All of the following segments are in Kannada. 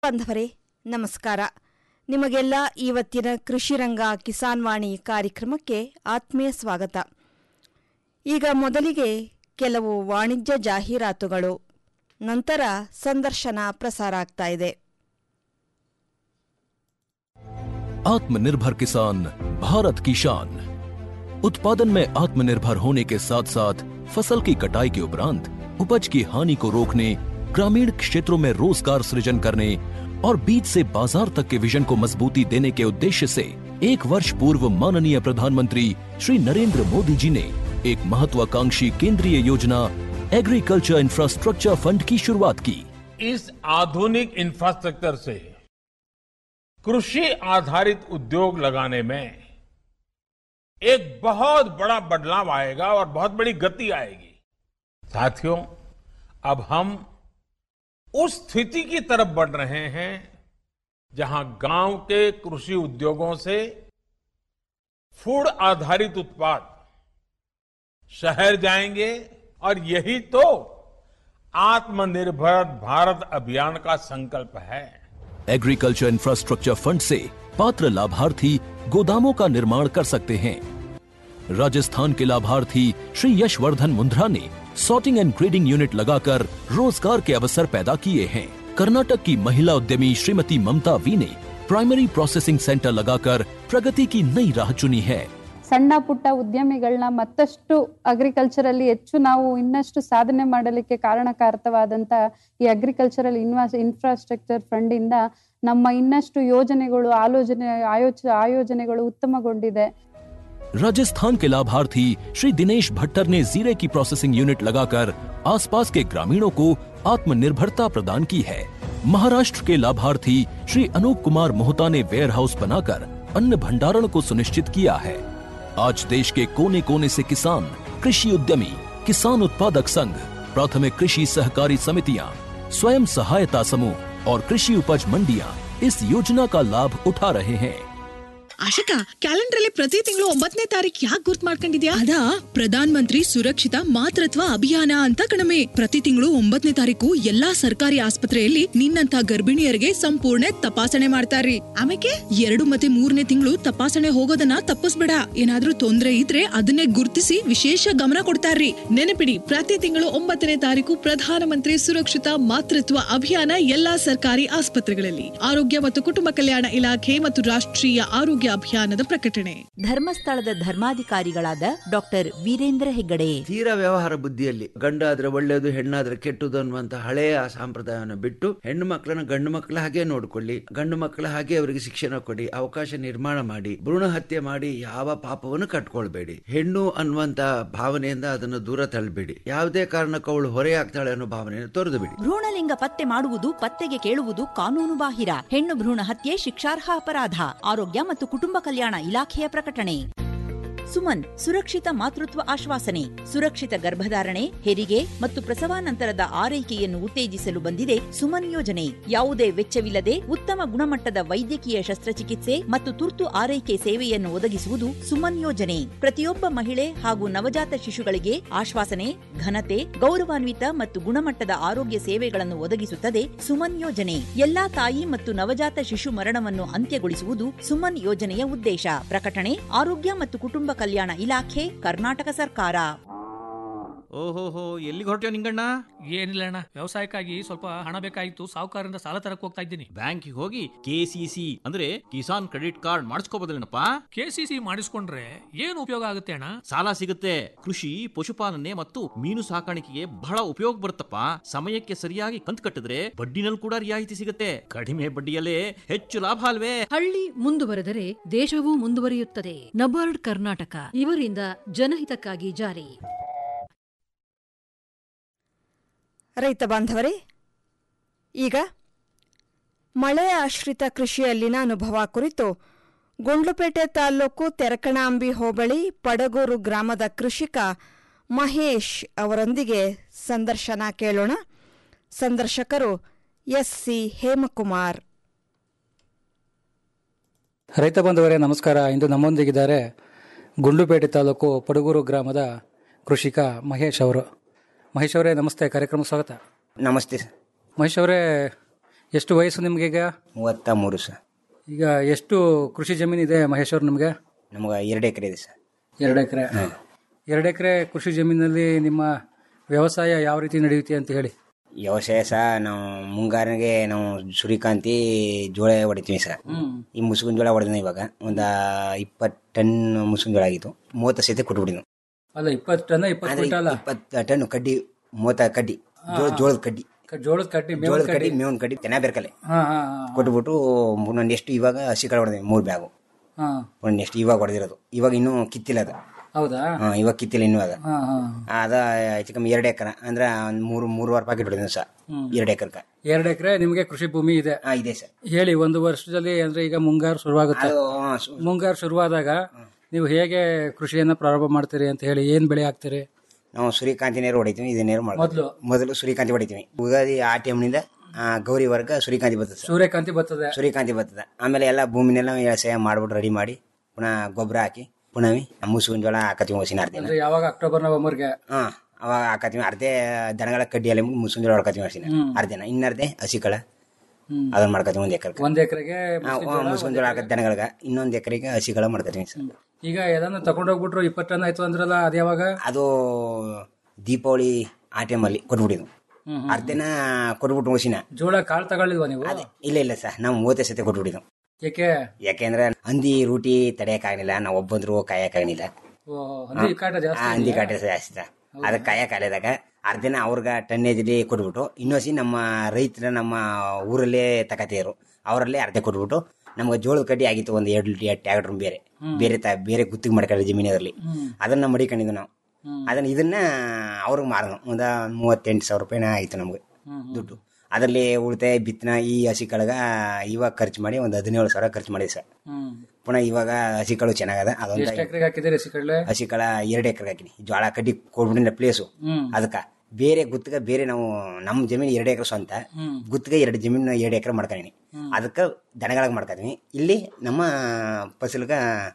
ಬಾಂಧವರೇ ನಮಸ್ಕಾರ ನಿಮಗೆಲ್ಲ ಇವತ್ತಿನ ಕೃಷಿರಂಗ ಕಿಸಾನ್ ವಾಣಿ ಕಾರ್ಯಕ್ರಮಕ್ಕೆ ಆತ್ಮೀಯ ಸ್ವಾಗತ ಈಗ ಮೊದಲಿಗೆ ಕೆಲವು ವಾಣಿಜ್ಯ ಜಾಹೀರಾತುಗಳು ನಂತರ ಸಂದರ್ಶನ ಪ್ರಸಾರ ಆಗ್ತಾ ಇದೆ आत्मनिर्भर किसान भारत की शान उत्पादन में आत्मनिर्भर होने के साथ साथ फसल की कटाई के उपरांत उपज की हानि को रोकने ग्रामीण क्षेत्रों में रोजगार सृजन करने और बीज से बाजार तक के विजन को मजबूती देने के उद्देश्य से एक वर्ष पूर्व माननीय प्रधानमंत्री श्री नरेंद्र मोदी जी ने एक महत्वाकांक्षी केंद्रीय योजना एग्रीकल्चर इंफ्रास्ट्रक्चर फंड की शुरुआत की इस आधुनिक इंफ्रास्ट्रक्चर से कृषि आधारित उद्योग लगाने में एक बहुत बड़ा बदलाव आएगा और बहुत बड़ी गति आएगी साथियों अब हम उस स्थिति की तरफ बढ़ रहे हैं जहां गांव के कृषि उद्योगों से फूड आधारित उत्पाद शहर जाएंगे और यही तो आत्मनिर्भर भारत अभियान का संकल्प है एग्रीकल्चर इंफ्रास्ट्रक्चर फंड से पात्र लाभार्थी गोदामों का निर्माण कर सकते हैं राजस्थान के लाभार्थी श्री यशवर्धन मुंद्रा ने सॉर्टिंग एंड ग्रेडिंग यूनिट लगाकर रोजगार के अवसर पैदा किए हैं कर्नाटक की महिला उद्यमी श्रीमती ममता वी ने प्राइमरी प्रोसेसिंग सेंटर लगाकर प्रगति की नई राह चुनी है ಸಣ್ಣ ಪುಟ್ಟ ಉದ್ಯಮಿಗಳನ್ನ ಮತ್ತಷ್ಟು ಅಗ್ರಿಕಲ್ಚರಲ್ಲಿ ಹೆಚ್ಚು ನಾವು ಇನ್ನಷ್ಟು ಸಾಧನೆ ಮಾಡಲಿಕ್ಕೆ ಕಾರಣಕಾರಕವಾದಂತ ಈ ಅಗ್ರಿಕಲ್ಚರಲ್ ಇನ್ವಾಸ್ ಇನ್ಫ್ರಾಸ್ಟ್ರಕ್ಚರ್ ಫಂಡ್ ಇಂದ ನಮ್ಮ ಇನ್ನಷ್ಟು ಯೋಜನೆಗಳು ಆಲೋಚನೆ ಆಯೋಚ ಆಯೋಜನೆಗಳು ಉತ್ತಮಗೊಂಡಿದೆ राजस्थान के लाभार्थी श्री दिनेश भट्टर ने जीरे की प्रोसेसिंग यूनिट लगाकर आसपास के ग्रामीणों को आत्मनिर्भरता प्रदान की है महाराष्ट्र के लाभार्थी श्री अनूप कुमार मोहता ने वेयर हाउस बनाकर अन्न भंडारण को सुनिश्चित किया है आज देश के कोने कोने से किसान कृषि उद्यमी किसान उत्पादक संघ प्राथमिक कृषि सहकारी समितियां स्वयं सहायता समूह और कृषि उपज मंडियां इस योजना का लाभ उठा रहे हैं ಆಶಿಕಾ ಕ್ಯಾಲೆಂಡರ್ ಅಲ್ಲಿ ಪ್ರತಿ ತಿಂಗಳು ಒಂಬತ್ತನೇ ತಾರೀಕು ಯಾಕೆ ಗುರ್ತ್ ಮಾಡ್ಕೊಂಡಿದ್ಯಾ ಅದಾ ಪ್ರಧಾನ್ ಮಂತ್ರಿ ಸುರಕ್ಷಿತ ಮಾತೃತ್ವ ಅಭಿಯಾನ ಅಂತ ಕಣಮೆ ಪ್ರತಿ ತಿಂಗಳು ಒಂಬತ್ತನೇ ತಾರೀಕು ಎಲ್ಲಾ ಸರ್ಕಾರಿ ಆಸ್ಪತ್ರೆಯಲ್ಲಿ ನಿನ್ನಂತ ಗರ್ಭಿಣಿಯರಿಗೆ ಸಂಪೂರ್ಣ ತಪಾಸಣೆ ಮಾಡ್ತಾರ್ರಿ ಆಮೇಲೆ ಎರಡು ಮತ್ತೆ ಮೂರನೇ ತಿಂಗಳು ತಪಾಸಣೆ ಹೋಗೋದನ್ನ ತಪ್ಪಿಸ್ಬೇಡ ಏನಾದ್ರೂ ತೊಂದ್ರೆ ಇದ್ರೆ ಅದನ್ನೇ ಗುರ್ತಿಸಿ ವಿಶೇಷ ಗಮನ ಕೊಡ್ತಾರ್ರಿ ನೆನಪಿಡಿ ಪ್ರತಿ ತಿಂಗಳು ಒಂಬತ್ತನೇ ತಾರೀಕು ಪ್ರಧಾನಮಂತ್ರಿ ಸುರಕ್ಷಿತ ಮಾತೃತ್ವ ಅಭಿಯಾನ ಎಲ್ಲಾ ಸರ್ಕಾರಿ ಆಸ್ಪತ್ರೆಗಳಲ್ಲಿ ಆರೋಗ್ಯ ಮತ್ತು ಕುಟುಂಬ ಕಲ್ಯಾಣ ಇಲಾಖೆ ಮತ್ತು ರಾಷ್ಟ್ರೀಯ ಆರೋಗ್ಯ ಅಭಿಯಾನದ ಪ್ರಕಟಣೆ ಧರ್ಮಸ್ಥಳದ ಧರ್ಮಾಧಿಕಾರಿಗಳಾದ ಡಾಕ್ಟರ್ ವೀರೇಂದ್ರ ಹೆಗ್ಗಡೆ ತೀರಾ ವ್ಯವಹಾರ ಬುದ್ಧಿಯಲ್ಲಿ ಗಂಡಾದ್ರೆ ಒಳ್ಳೆಯದು ಹೆಣ್ಣಾದ್ರೆ ಕೆಟ್ಟದು ಅನ್ನುವಂತ ಹಳೆಯ ಸಂಪ್ರದಾಯವನ್ನು ಬಿಟ್ಟು ಹೆಣ್ಣು ಮಕ್ಕಳನ್ನ ಗಂಡು ಮಕ್ಕಳ ಹಾಗೆ ನೋಡ್ಕೊಳ್ಳಿ ಗಂಡು ಮಕ್ಕಳ ಹಾಗೆ ಅವರಿಗೆ ಶಿಕ್ಷಣ ಕೊಡಿ ಅವಕಾಶ ನಿರ್ಮಾಣ ಮಾಡಿ ಭ್ರೂಣ ಹತ್ಯೆ ಮಾಡಿ ಯಾವ ಪಾಪವನ್ನು ಕಟ್ಕೊಳ್ಬೇಡಿ ಹೆಣ್ಣು ಅನ್ನುವಂತ ಭಾವನೆಯಿಂದ ಅದನ್ನು ದೂರ ತಳ್ಳಬೇಡಿ ಯಾವುದೇ ಕಾರಣಕ್ಕೂ ಅವಳು ಹೊರೆಯಾಗ್ತಾಳೆ ಅನ್ನೋ ಭಾವನೆಯನ್ನು ತೊರೆದು ಬಿಡಿ ಭ್ರೂಣಲಿಂಗ ಪತ್ತೆ ಮಾಡುವುದು ಪತ್ತೆಗೆ ಕೇಳುವುದು ಕಾನೂನು ಬಾಹಿರ ಹೆಣ್ಣು ಭ್ರೂಣ ಹತ್ಯೆ ಶಿಕ್ಷಾರ್ಹ ಅಪರಾಧ ಆರೋಗ್ಯ ಮತ್ತು ಕುಟುಂಬ ಕಲ್ಯಾಣ ಇಲಾಖೆಯ ಪ್ರಕಟಣೆ ಸುಮನ್ ಸುರಕ್ಷಿತ ಮಾತೃತ್ವ ಆಶ್ವಾಸನೆ ಸುರಕ್ಷಿತ ಗರ್ಭಧಾರಣೆ ಹೆರಿಗೆ ಮತ್ತು ಪ್ರಸವಾನಂತರದ ಆರೈಕೆಯನ್ನು ಉತ್ತೇಜಿಸಲು ಬಂದಿದೆ ಸುಮನ್ ಯೋಜನೆ ಯಾವುದೇ ವೆಚ್ಚವಿಲ್ಲದೆ ಉತ್ತಮ ಗುಣಮಟ್ಟದ ವೈದ್ಯಕೀಯ ಶಸ್ತ್ರಚಿಕಿತ್ಸೆ ಮತ್ತು ತುರ್ತು ಆರೈಕೆ ಸೇವೆಯನ್ನು ಒದಗಿಸುವುದು ಸುಮನ್ ಯೋಜನೆ ಪ್ರತಿಯೊಬ್ಬ ಮಹಿಳೆ ಹಾಗೂ ನವಜಾತ ಶಿಶುಗಳಿಗೆ ಆಶ್ವಾಸನೆ ಘನತೆ ಗೌರವಾನ್ವಿತ ಮತ್ತು ಗುಣಮಟ್ಟದ ಆರೋಗ್ಯ ಸೇವೆಗಳನ್ನು ಒದಗಿಸುತ್ತದೆ ಸುಮನ್ ಯೋಜನೆ ಎಲ್ಲಾ ತಾಯಿ ಮತ್ತು ನವಜಾತ ಶಿಶು ಮರಣವನ್ನು ಅಂತ್ಯಗೊಳಿಸುವುದು ಸುಮನ್ ಯೋಜನೆಯ ಉದ್ದೇಶ ಪ್ರಕಟಣೆ ಆರೋಗ್ಯ ಮತ್ತು ಕುಟುಂಬ ಕಲ್ಯಾಣ ಇಲಾಖೆ ಕರ್ನಾಟಕ ಸರ್ಕಾರ ಓಹೋಹೋ ಎಲ್ಲಿಗೆ ಹೊರಟ್ಯೋ ನಿಂಗಣ್ಣ ಏನಿಲ್ಲ ಅಣ್ಣ ವ್ಯವಸಾಯಕ್ಕಾಗಿ ಸ್ವಲ್ಪ ಹಣ ಬೇಕಾಗಿತ್ತು ಸಾಹುಕಾರರಿಂದ ಸಾಲ ತರಕ್ ಹೋಗ್ತಾ ಇದ್ದೀನಿ ಬ್ಯಾಂಕಿಗೆ ಹೋಗಿ ಕೆ ಸಿ ಸಿ ಅಂದ್ರೆ ಕಿಸಾನ್ ಕ್ರೆಡಿಟ್ ಕಾರ್ಡ್ ಮಾಡಿಸ್ಕೋಬೋದಲ್ಲೇನಪ್ಪ ಕೆ ಸಿ ಸಿ ಮಾಡಿಸ್ಕೊಂಡ್ರೆ ಏನು ಉಪಯೋಗ ಆಗುತ್ತೆ ಅಣ್ಣ ಸಾಲ ಸಿಗುತ್ತೆ ಕೃಷಿ ಪಶುಪಾಲನೆ ಮತ್ತು ಮೀನು ಸಾಕಾಣಿಕೆಗೆ ಬಹಳ ಉಪಯೋಗ ಬರುತ್ತಪ್ಪ ಸಮಯಕ್ಕೆ ಸರಿಯಾಗಿ ಕಂತು ಕಟ್ಟಿದ್ರೆ ಬಡ್ಡಿನಲ್ಲಿ ಕೂಡ ರಿಯಾಯಿತಿ ಸಿಗುತ್ತೆ ಕಡಿಮೆ ಬಡ್ಡಿಯಲ್ಲೇ ಹೆಚ್ಚು ಲಾಭ ಅಲ್ವೇ ಹಳ್ಳಿ ಮುಂದುವರೆದರೆ ದೇಶವೂ ಮುಂದುವರಿಯುತ್ತದೆ ನಬಾರ್ಡ್ ಕರ್ನಾಟಕ ಇವರಿಂದ ಜನಹಿತಕ್ಕಾಗಿ ಜಾರಿ ರೈತ ಬಾಂಧವರೇ ಈಗ ಮಳೆ ಆಶ್ರಿತ ಕೃಷಿಯಲ್ಲಿನ ಅನುಭವ ಕುರಿತು ಗುಂಡ್ಲುಪೇಟೆ ತಾಲ್ಲೂಕು ತೆರಕಣಾಂಬಿ ಹೋಬಳಿ ಪಡಗೂರು ಗ್ರಾಮದ ಕೃಷಿಕ ಮಹೇಶ್ ಅವರೊಂದಿಗೆ ಸಂದರ್ಶನ ಕೇಳೋಣ ಸಂದರ್ಶಕರು ಎಸ್ ಸಿ ಹೇಮಕುಮಾರ್ ರೈತ ಬಂಧುವರೇ ನಮಸ್ಕಾರ ಇಂದು ನಮ್ಮೊಂದಿಗಿದ್ದಾರೆ ಗುಂಡ್ಲುಪೇಟೆ ತಾಲೂಕು ಪಡಗೂರು ಗ್ರಾಮದ ಕೃಷಿಕ ಮಹೇಶ್ ಅವರು ಮಹೇಶ್ ಅವರೇ ನಮಸ್ತೆ ಕಾರ್ಯಕ್ರಮ ಸ್ವಾಗತ ನಮಸ್ತೆ ಮಹೇಶ್ ಅವರೇ ಎಷ್ಟು ವಯಸ್ಸು ನಿಮ್ಗೆ ಈಗ ಮೂವತ್ತ ಮೂರು ಸರ್ ಈಗ ಎಷ್ಟು ಕೃಷಿ ಜಮೀನಿದೆ ಮಹೇಶ್ವರ್ ನಿಮ್ಗೆ ನಮ್ಗೆ ಎರಡು ಎಕರೆ ಇದೆ ಸರ್ ಎರಡು ಎಕರೆ ಎರಡು ಎಕರೆ ಕೃಷಿ ಜಮೀನಲ್ಲಿ ನಿಮ್ಮ ವ್ಯವಸಾಯ ಯಾವ ರೀತಿ ನಡೆಯುತ್ತೆ ಅಂತ ಹೇಳಿ ವ್ಯವಸಾಯ ಸಹ ನಾವು ಮುಂಗಾರಿಗೆ ನಾವು ಸೂರ್ಯಕಾಂತಿ ಜೋಳ ಹೊಡಿತೀವಿ ಸರ್ ಈ ಮುಸುಕಿನ ಜೋಳ ಹೊಡೆದ ಇವಾಗ ಒಂದು ಇಪ್ಪತ್ತು ಟನ್ ಮುಸುಕಿನ ಜೋಳ ಆಗಿತ್ತು ಮೂವತ್ತು ಸತಿ ಕೊಟ್ಬಿಟ್ಟಿದ್ವು ಅಲ್ಲ ಇಪ್ಪತ್ತು ಟನ್ ಇಪ್ಪತ್ತು ಅಂದ್ರೆ ಕ್ವಿಂಟಾಲ ಇಪ್ಪತ್ತು ಟನ್ ಕಡ್ಡಿ ಮೂವತ್ತ ಕಡ್ಡಿ ಜೋಳ ಜೋಳದ ಕಡ್ಡಿ ಜೋಳದ ಕಡ್ಡಿ ಮೇವದ ಜೋಳದ ಕಡ್ಡಿ ಕಡ್ಡಿ ಮೇವನ್ ಕಡ್ಡಿ ಚೆನ್ನಾಗಿ ಬೇರ್ಕಲೆ ಹಾ ಹಾ ಕೊಟ್ಬಿಟ್ಟು ನಾನು ಎಷ್ಟು ಇವಾಗ ಹಸಿ ಕಡೆ ಹೊಡೆದ್ವಿ ಮೂರು ಬ್ಯಾಗು ಹಾ ಒಂದು ಎಷ್ಟು ಇವಾಗ ಹೊಡೆದಿರೋದು ಇವಾಗ ಇನ್ನೂ ಕಿತ್ತಿಲ್ಲ ಅದು ಹೌದಾ ಹಾ, ಇವಾಗ ಕಿತ್ತಿಲ್ಲ ಇನ್ನೂ ಅದ ಹಾ ಹಾ ಅದ ಹೆಚ್ಚು ಕಮ್ಮಿ ಎರಡು ಎಕರೆ ಅಂದ್ರೆ ಒಂದು ಮೂರು ಮೂರುವರೆ ಪ್ಯಾಕೆಟ್ ಹೊಡೆದ ಸರ್ ಹ್ಮ್. ಎರಡು ಎಕರೆಕ ಎರಡು ಎಕರೆ ನಿಮಗೆ ಕೃಷಿ ಭೂಮಿ ಇದೆ ಹಾ ಇದೆ ಸರ್ ಹೇಳಿ ಒಂದು ವರ್ಷದಲ್ಲಿ ಅಂದ್ರೆ ಈಗ ಮುಂಗಾರು ಶುರುವಾಗುತ್ತೆ ಅದು ಹಾ, ಸು- ಮುಂಗಾರು ಶುರುವಾದಾಗ ನೀವು ಹೇಗೆ ಕೃಷಿಯನ್ನ ಪ್ರಾರಂಭ ಮಾಡ್ತೀರಿ ಅಂತ ಹೇಳಿ ಏನ್ ಬೆಳೆ ಹಾಕ್ತೀರಿ ನಾವು ಸೂರ್ಯಕಾಂತಿ ನೀರು ಹೊಡಿತೀವಿ ಇದೇ ನೀರು ಮಾಡ್ತೀವಿ ಮೊದ್ಲು? ಮೊದಲು ಸೂರ್ಯಕಾಂತಿ ಹೊಡಿತೀವಿ ಉಗಾದಿ ಆ ಟೈಮ್ನಿಂದ ಗೌರಿ ವರ್ಗ ಸೂರ್ಯಕಾಂತಿ ಬರ್ತದೆ ಸರ್ ಸೂರ್ಯಕಾಂತಿ ಬರ್ತದೆ ಸೂರ್ಯಕಾಂತಿ ಬರ್ತದೆ ಆಮೇಲೆ ಎಲ್ಲ ಭೂಮಿನೆಲ್ಲ ವ್ಯವಸಾಯ ಮಾಡ್ಬಿಟ್ಟು ರೆಡಿ ಮಾಡಿ ಪುನಃ ಗೊಬ್ಬರ ಹಾಕಿ ಪುನಃ ಮುಸುಗಿನ ಜೋಳ ಹಾಕತ್ತೀವಿ ಹೊಸಿನ ಅರ್ಧ ಅಂದ್ರೆ ಯಾವಾಗ ಅಕ್ಟೋಬರ್ ನವೆಂಬರ್ಗೆ ಹಾ ಅವಾಗ ಹಾಕತ್ತೀವಿ ಅರ್ಧೆ ದನಗಳ ಕಡ್ಡಿಯಲ್ಲಿ ಮುಸುಗಿನ ಜೋಳ ಹೊಡ್ಕತ್ತೀವಿ ಹೊಸಿನ ಹ್ಮ್. ಅರ್ಧನ ಇನ್ನರ್ಧೆ ಹಸಿ ಕಳ ಹ್ಮ್. ಅದನ್ನ ಮಾಡ್ಕತ್ತೀವಿ ಒಂದ್ ಎಕರೆ ಒಂದ್ ಎಕರೆಗೆ ಮುಸುಗಿನ ಜೋಳ ಹಾಕತ್ ದನಗಳಿಗೆ ಇನ್ನೊಂದ್ ಎಕರೆಗೆ ಹಸಿ ಕಳ ಮಾಡ್ಕತ್ತೀವಿ ಸರ್ ಈಗ ಎಲ್ಲಾನು ತಗೊಂಡೋಗ್ಬಿಟ್ರು ಇಪ್ಪತ್ತು ಟನ್ ಆಯ್ತು ಅಂದ್ರಲ್ಲ ಅದ್ ಯಾವಾಗ ಅದು ದೀಪಾವಳಿ ಆ ಟೈಮಲ್ಲಿ ಕೊಟ್ಬಿಟ್ಟಿದ್ವು ಹ್ಮ್, ಹ್ಮ್. ಅರ್ಧನ ಕೊಟ್ಬಿಟ್ಟು ಹೊಸಿನ ಜೋಳ ಕಾಳು ತಗೊಳ್ಳಿಲ್ವಾ ನೀವು ಇಲ್ಲ ಇಲ್ಲ ಸರ್ ನಾವು ಮೂವತ್ತೇ ಸತಿ ಕೊಟ್ಬಿಟ್ಟಿದ್ವು ಏಕೆ ಯಾಕೆಂದ್ರೆ ಹಂದಿ ರೂಟಿ ತಡೆಯಕ್ಕಾಗಲಿಲ್ಲ ನಾವು ಒಬ್ಬಂದ್ರು ಕಾಯಕ್ಕಾಗಲಿಲ್ಲ ಓ, ಹಂದಿ ಕಾಟ ಜಾಸ್ತಿ ಹಂದಿ ಇದೆಯಾ? ಕಾಟ ಜಾಸ್ತಿ ಸರ್. ಅದಕ್ಕೆ ಕಾಯಕ್ಕಾಗಲಿದಾಗ ಅರ್ಧನ ಅವ್ರಿಗೆ ಟನ್ನೇಜಲ್ಲಿ ಕೊಟ್ಬಿಟ್ಟು ಇನ್ನೊಸಿ ನಮ್ಮ ರೈತರ ನಮ್ಮ ಊರಲ್ಲೇ ತಕತಿಯರು ಅವರಲ್ಲೇ ಅರ್ಧ ಕೊಟ್ಬಿಟ್ಟು ನಮ್ಗೆ ಜೋಳದ ಕಡ್ಡಿ ಆಗಿತ್ತು ಒಂದು ಎರಡು ಟ್ಯಾಕ್ಟರ್ ಬೇರೆ ಹ್ಮ್. ಬೇರೆ ತ ಬೇರೆ ಗುತ್ತಿಗೆ ಮಾಡ್ಕೊಳ್ಳಿ ಜಮೀನಲ್ಲಿ ಹ್ಮ್. ಅದನ್ನ ಮಡಿಕೊಂಡಿದ್ದು ನಾವು ಹ್ಮ್. ಅದನ್ನ ಇದನ್ನ ಅವ್ರಿಗೆ ಮಾರನು ಒಂದು ಮೂವತ್ತೆಂಟು ಸಾವಿರ ರೂಪಾಯಿನ ಆಯ್ತು ನಮ್ಗೆ ಹ್ಮ್, ಹ್ಮ್. ದುಡ್ಡು ಅದರಲ್ಲಿ ಉಳಿತಾಯ ಬಿತ್ತನ ಈ ಹಸಿ ಕಳಗ ಇವಾಗ ಖರ್ಚು ಮಾಡಿ ಒಂದು ಹದಿನೇಳು ಸಾವಿರ ಖರ್ಚು ಮಾಡಿದೆ ಸರ್ ಹ್ಮ್. ಪುನಃ ಇವಾಗ ಹಸಿ ಕಳು ಚೆನ್ನಾಗದ ಎಷ್ಟು ಅದೊಂದು ಎಕರೆಗೆ ಹಾಕಿದ್ದೀರಿ ಹಸಿ ಕಡಲೆ ಹಸಿ ಕಳ ಎರಡು ಎಕರೆ ಹಾಕಿನಿ ಜೋಳ ಕಡ್ಡಿ ಕೊಡ್ಬಿಟ್ಟಿನ ಪ್ಲೇಸು ಹ್ಮ್. ಅದಕ್ಕ ಬೇರೆ ಗುತ್ತಿಗೆ ಬೇರೆ ನಾವು ನಮ್ಮ ಜಮೀನು ಎರಡು ಎಕರೆ ಸ್ವಂತ ಹ್ಮ್. ಗುತ್ತಿಗೆ ಎರಡು ಜಮೀನು ಎರಡು ಎಕರೆ ಮಾಡ್ಕೊಂಡಿನಿ ಅದಕ್ಕೆ ದನಗಳಿಗೆ ಮಾಡ್ಕೊತೀವಿ ಇಲ್ಲಿ ನಮ್ಮ ಫಸಲ್ಗ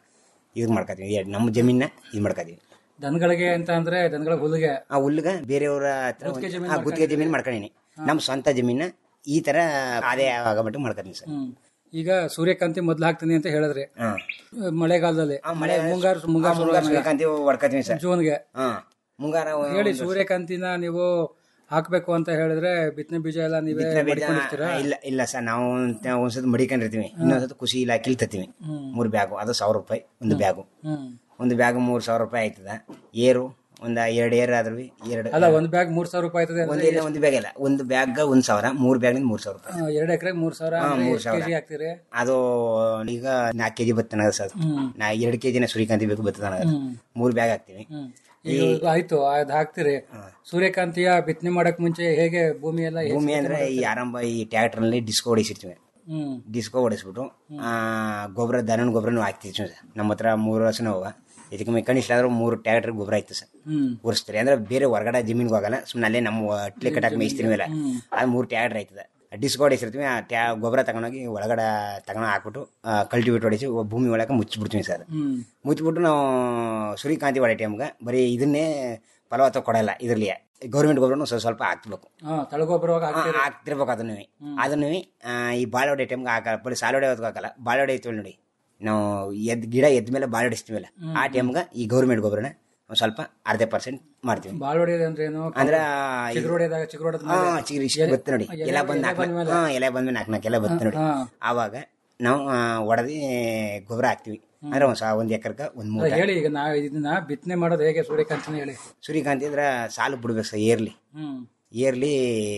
ಇದು ಮಾಡ್ಕೊತೀವಿ ಎರಡ್- ನಮ್ಮ ಜಮೀನ ಇದು ಮಾಡ್ಕೊತೀವಿ ದನಗಳಿಗೆ ಅಂತ ಅಂದ್ರೆ ದನಗಳ ಹುಲ್ಲಿಗೆ ಆ ಹುಲ್ಗ ಬೇರೆಯವರ ಹತ್ರ ಗುತ್ತಿಗೆ ಜಮೀನ್ ಆ, ಗುತ್ತಿಗೆ ಜಮೀನು ಮಾಡ್ಕೊಂಡಿನಿ ನಮ್ಮ ಸ್ವಂತ ಜಮೀನ ಈ ತರ ಆದಾಯ ಆಗಮಟ್ಟ ಮಾಡ್ಕೊತೀನಿ ಸರ್ ಹ್ಮ್. ಈಗ ಸೂರ್ಯಕಾಂತಿ ಮೊದ್ಲು ಹಾಕ್ತೀನಿ ಅಂತ ಹೇಳಿದ್ರಿ ಹಾ. ಮಳೆಗಾಲದಲ್ಲಿ ಮಳೆ ಮುಂಗಾರು ಆ, ಮುಂಗಾರು ಮುಂಗಾರು ಶುರುವಾದಾಗ ಸೂರ್ಯಕಾಂತಿ ಹೊಡ್ಕೊತೀವಿ ಸರ್ ಜೂನ್ಗೆ ಹಾ ಮುಂಗಾರ ಹೇಳಿ ಸೂರ್ಯಕಾಂತಿನ ನೀವು ಹಾಕ್ಬೇಕು ಅಂತ ಹೇಳಿದ್ರೆ ಬಿತ್ತನೆ ಬೀಜ ಎಲ್ಲ ನೀವೇ ಬಿತ್ತನೆ ಬೀಜ ಮಡಿಕೊಂಡಿರ್ತೀರಾ? ಇಲ್ಲ ಇಲ್ಲ ಸರ್ ನಾವು ಒಂದ್- ಒಂದ್ಸತಿ ಮಡಿಕೊಂಡಿರ್ತೀವಿ ಇನ್ನೊಂದ್ಸತಿ ಖುಷಿ ಇಲಾಖೆಲಿ ತತ್ತೀವಿ ಹ್ಮ್. ಮೂರು ಬ್ಯಾಗು ಅದು ಸಾವಿರ ರೂಪಾಯಿ ಒಂದು ಬ್ಯಾಗು ಹ್ಮ್. ಒಂದು ಬ್ಯಾಗ್ ಮೂರು ಸಾವಿರ ರೂಪಾಯಿ ಆಯ್ತದ ಏರು ಒಂದ್ ಎರಡು ಏರ್ ಆದ್ರೂ ಎರಡು ಅಲ್ಲ ಒಂದ್ ಬ್ಯಾಗ್ ಮೂರ್ ಸಾವಿರ ರೂಪಾಯಿ ಆಯ್ತದೆ ಒಂದು ಅಂದ್ರೆ ಇಲ್ಲ ಒಂದು ಬ್ಯಾಗ್ ಇಲ್ಲ ಒಂದು ಬ್ಯಾಗ್ ಒಂದ್ ಸಾವಿರ ಮೂರು ಬ್ಯಾಗ್ನಿಂದ ಮೂರು ಸಾವಿರ ರೂಪಾಯಿ ಆ, ಎರಡ್ ಎಕರೆ ಮೂರ್ ಸಾವಿರ ಹಾ, ಅಂದ್ರೆ ಮೂರ್ ಎಷ್ಟ್ ಸಾವಿರ. ಕೆಜಿ ಹಾಕ್ತೀರಿ ಅದು ಈಗ ನಾಲ್ಕು ಕೆಜಿ ಬತ್ತನ ಸರ್ ಹ್ಮ್. ನಾ ಎರಡು ಕೆಜಿನ ಸೂರ್ಯಕಾಂತಿ ಬೇಕು ಬತ್ತದ ಹ್ಮ್. ಮೂರು ಬ್ಯಾಗ್ ಹಾಕ್ತಿವಿ ಹ್ಮ್. ಈಗ ಇದು ಆಯ್ತು ಅದ್ ಹಾಕ್ತಿರಿ ಸೂರ್ಯಕಾಂತಿಯ ಬಿತ್ತನೆ ಮಾಡಕ್ ಮುಂಚೆ ಹೇಗೆ ಭೂಮಿ ಎಲ್ಲ ಹೇಗ್ ಭೂಮಿ ಸಿದ್ಧತೆ ಅಂದ್ರೆ ಈ ಮಾಡ್ತೀರಿ? ಆರಂಭ ಈ ಟ್ರ್ಯಾಕ್ಟರ್ ನಲ್ಲಿ ಡಿಸ್ಕೋ ಹೊಡಿಸಿರ್ತೀವಿ ಹ್ಮ್ ಡಿಸ್ಕೋ ಹೊಡಿಸ್ಬಿಟ್ಟು ಆ, ಗೊಬ್ಬರ ದನನ ಗೊಬ್ಬರನು ಹಾಕ್ತಿವಿ ಸರ್ ನಮ್ಮ ಹತ್ರ ಮೂರು ವರ್ಷನ ಹೋಗ ಇದಕ್ಕೆ ಕನಿಷ್ಠ ಆದ್ರೂ ಮೂರು ಟ್ರ್ಯಾಕ್ಟರ್ ಗೊಬ್ಬರ ಆಯ್ತು ಸರ್ ಹ್ಮ್ ಉರಿಸ್ತಾರೆ ಅಂದ್ರೆ ಬೇರೆ ಹೊರಗಡೆ ಜಮೀನ್ಗೆ ಹೋಗಲ್ಲ ಸುಮ್ಮನೆ ಅಲ್ಲೇ ನಮ್ಮ ಅಟ್ಲೆ ಕಟ್ಟಾಕ್ ಮೇಯಿಸ್ತೀವಿ ಮೇಲೆ ಹ್ಮ್. ಅದು ಮೂರು ಟ್ರ್ಯಾಕ್ಟರ್ ಆಯ್ತದೆ ಡಿಸ್ಕೋ ಹೊಡಿಸಿರ್ತೀವಿ ಆ ಟ್ಯಾ ಗೊಬ್ಬರ ತಗೊಂಡೋಗಿ ಒಳಗಡೆ ತಗೊಂಡು ಹಾಕ್ಬಿಟ್ಟು ಕಲ್ಟಿವೇಟ್ ಹೊಡಿಸಿ ಭೂಮಿ ಒಳಗೆ ಮುಚ್ಚಿಬಿಡ್ತೀವಿ ಸರ್ ಹ್ಮ್ ಮುಚ್ಚಿಬಿಟ್ಟು ನಾವು ಸೂರ್ಯಕಾಂತಿ ಹೊಡೆ ಟೈಮ್ಗೆ ಬರೀ ಇದನ್ನೇ ಫಲವತ್ತ ಕೊಡಲ್ಲ ಇದರಲ್ಲಿ ಗೌರ್ಮೆಂಟ್ ಗೊಬ್ಬರನು ಸ್ವಲ್ಪ ಸ್ವಲ್ಪ ಹಾಕ್ಬೇಕು ಹಾ ತಳಗೊಬ್ಬರವಾಗ ಹಾಕ್ತೀರಿ ಹಾಕ್ತಿರ್ಬೇಕು ಅದನ್ನು ಅದನ್ನು ಈ ಬಾಳೆ ಹೊಡೆ ಟೈಮ್ಗೆ ಹಾಕಲ್ಲ ಬರೀ ಸಾಲ ಹೊಡೆ ಹೊತ್ಗೆ ಹಾಕಲ್ಲ ಬಾಳೆ ಹೊಡೆ ಐತಿವಿ ನೋಡಿ ನಾವು ಎದ್ ಗಿಡ ಎದ್ದ ಮೇಲೆ ಬಾಳೆ ಹೊಡಿಸ್ತೀವಲ್ಲ ಆ ಟೈಮ್ಗೆ ಈ ಗೌರ್ಮೆಂಟ್ ಗೊಬ್ಬರನ ಒಂದ್ ಸ್ವಲ್ಪ ಅರ್ಧ ಪರ್ಸೆಂಟ್ ಮಾಡ್ತೀವಿ ಬಾಳ್ ಹೊಡೆಯೋದು ಅಂದ್ರೆ ಏನು ಅಂದ್ರ ಚಿಗುರು ಹೊಡೆದಾಗ ಚಿಗುರು ಹೊಡೆದ ಹಾ ಚಿಗುರು ಇಷ್ಟು ಬತ್ತೆ ನೋಡಿ ಎಲೆ ಬಂದ್ ನಾಲ್ಕು ಹಾ ಎಲೆ ಬಂದ್ ನಾಲ್ಕು ನಾಲ್ಕು ಎಲೆ ಬತ್ತೆ ನೋಡಿ ಹಾ. ಆವಾಗ ನಾವು ಹೊಡೆದಿ ಗೊಬ್ಬರ ಹಾಕ್ತಿವಿ ಅಂದ್ರೆ ಒಂದ್ ಸಾ ಒಂದ್ ಎಕರ್ಗೆ ಒಂದ್ ಮೂರು ಹೇಳಿ ಈಗ ನಾ ಇದನ್ನ ಬಿತ್ತನೆ ಮಾಡೋದು ಹೇಗೆ ಸೂರ್ಯಕಾಂತಿನ ಹೇಳಿ ಸೂರ್ಯಕಾಂತಿ ಅಂದ್ರೆ ಸಾಲು ಬಿಡ್ಬೇಕು ಸರ್ ಏರ್ಲಿ ಹ್ಮ್ ಏರ್ಲಿ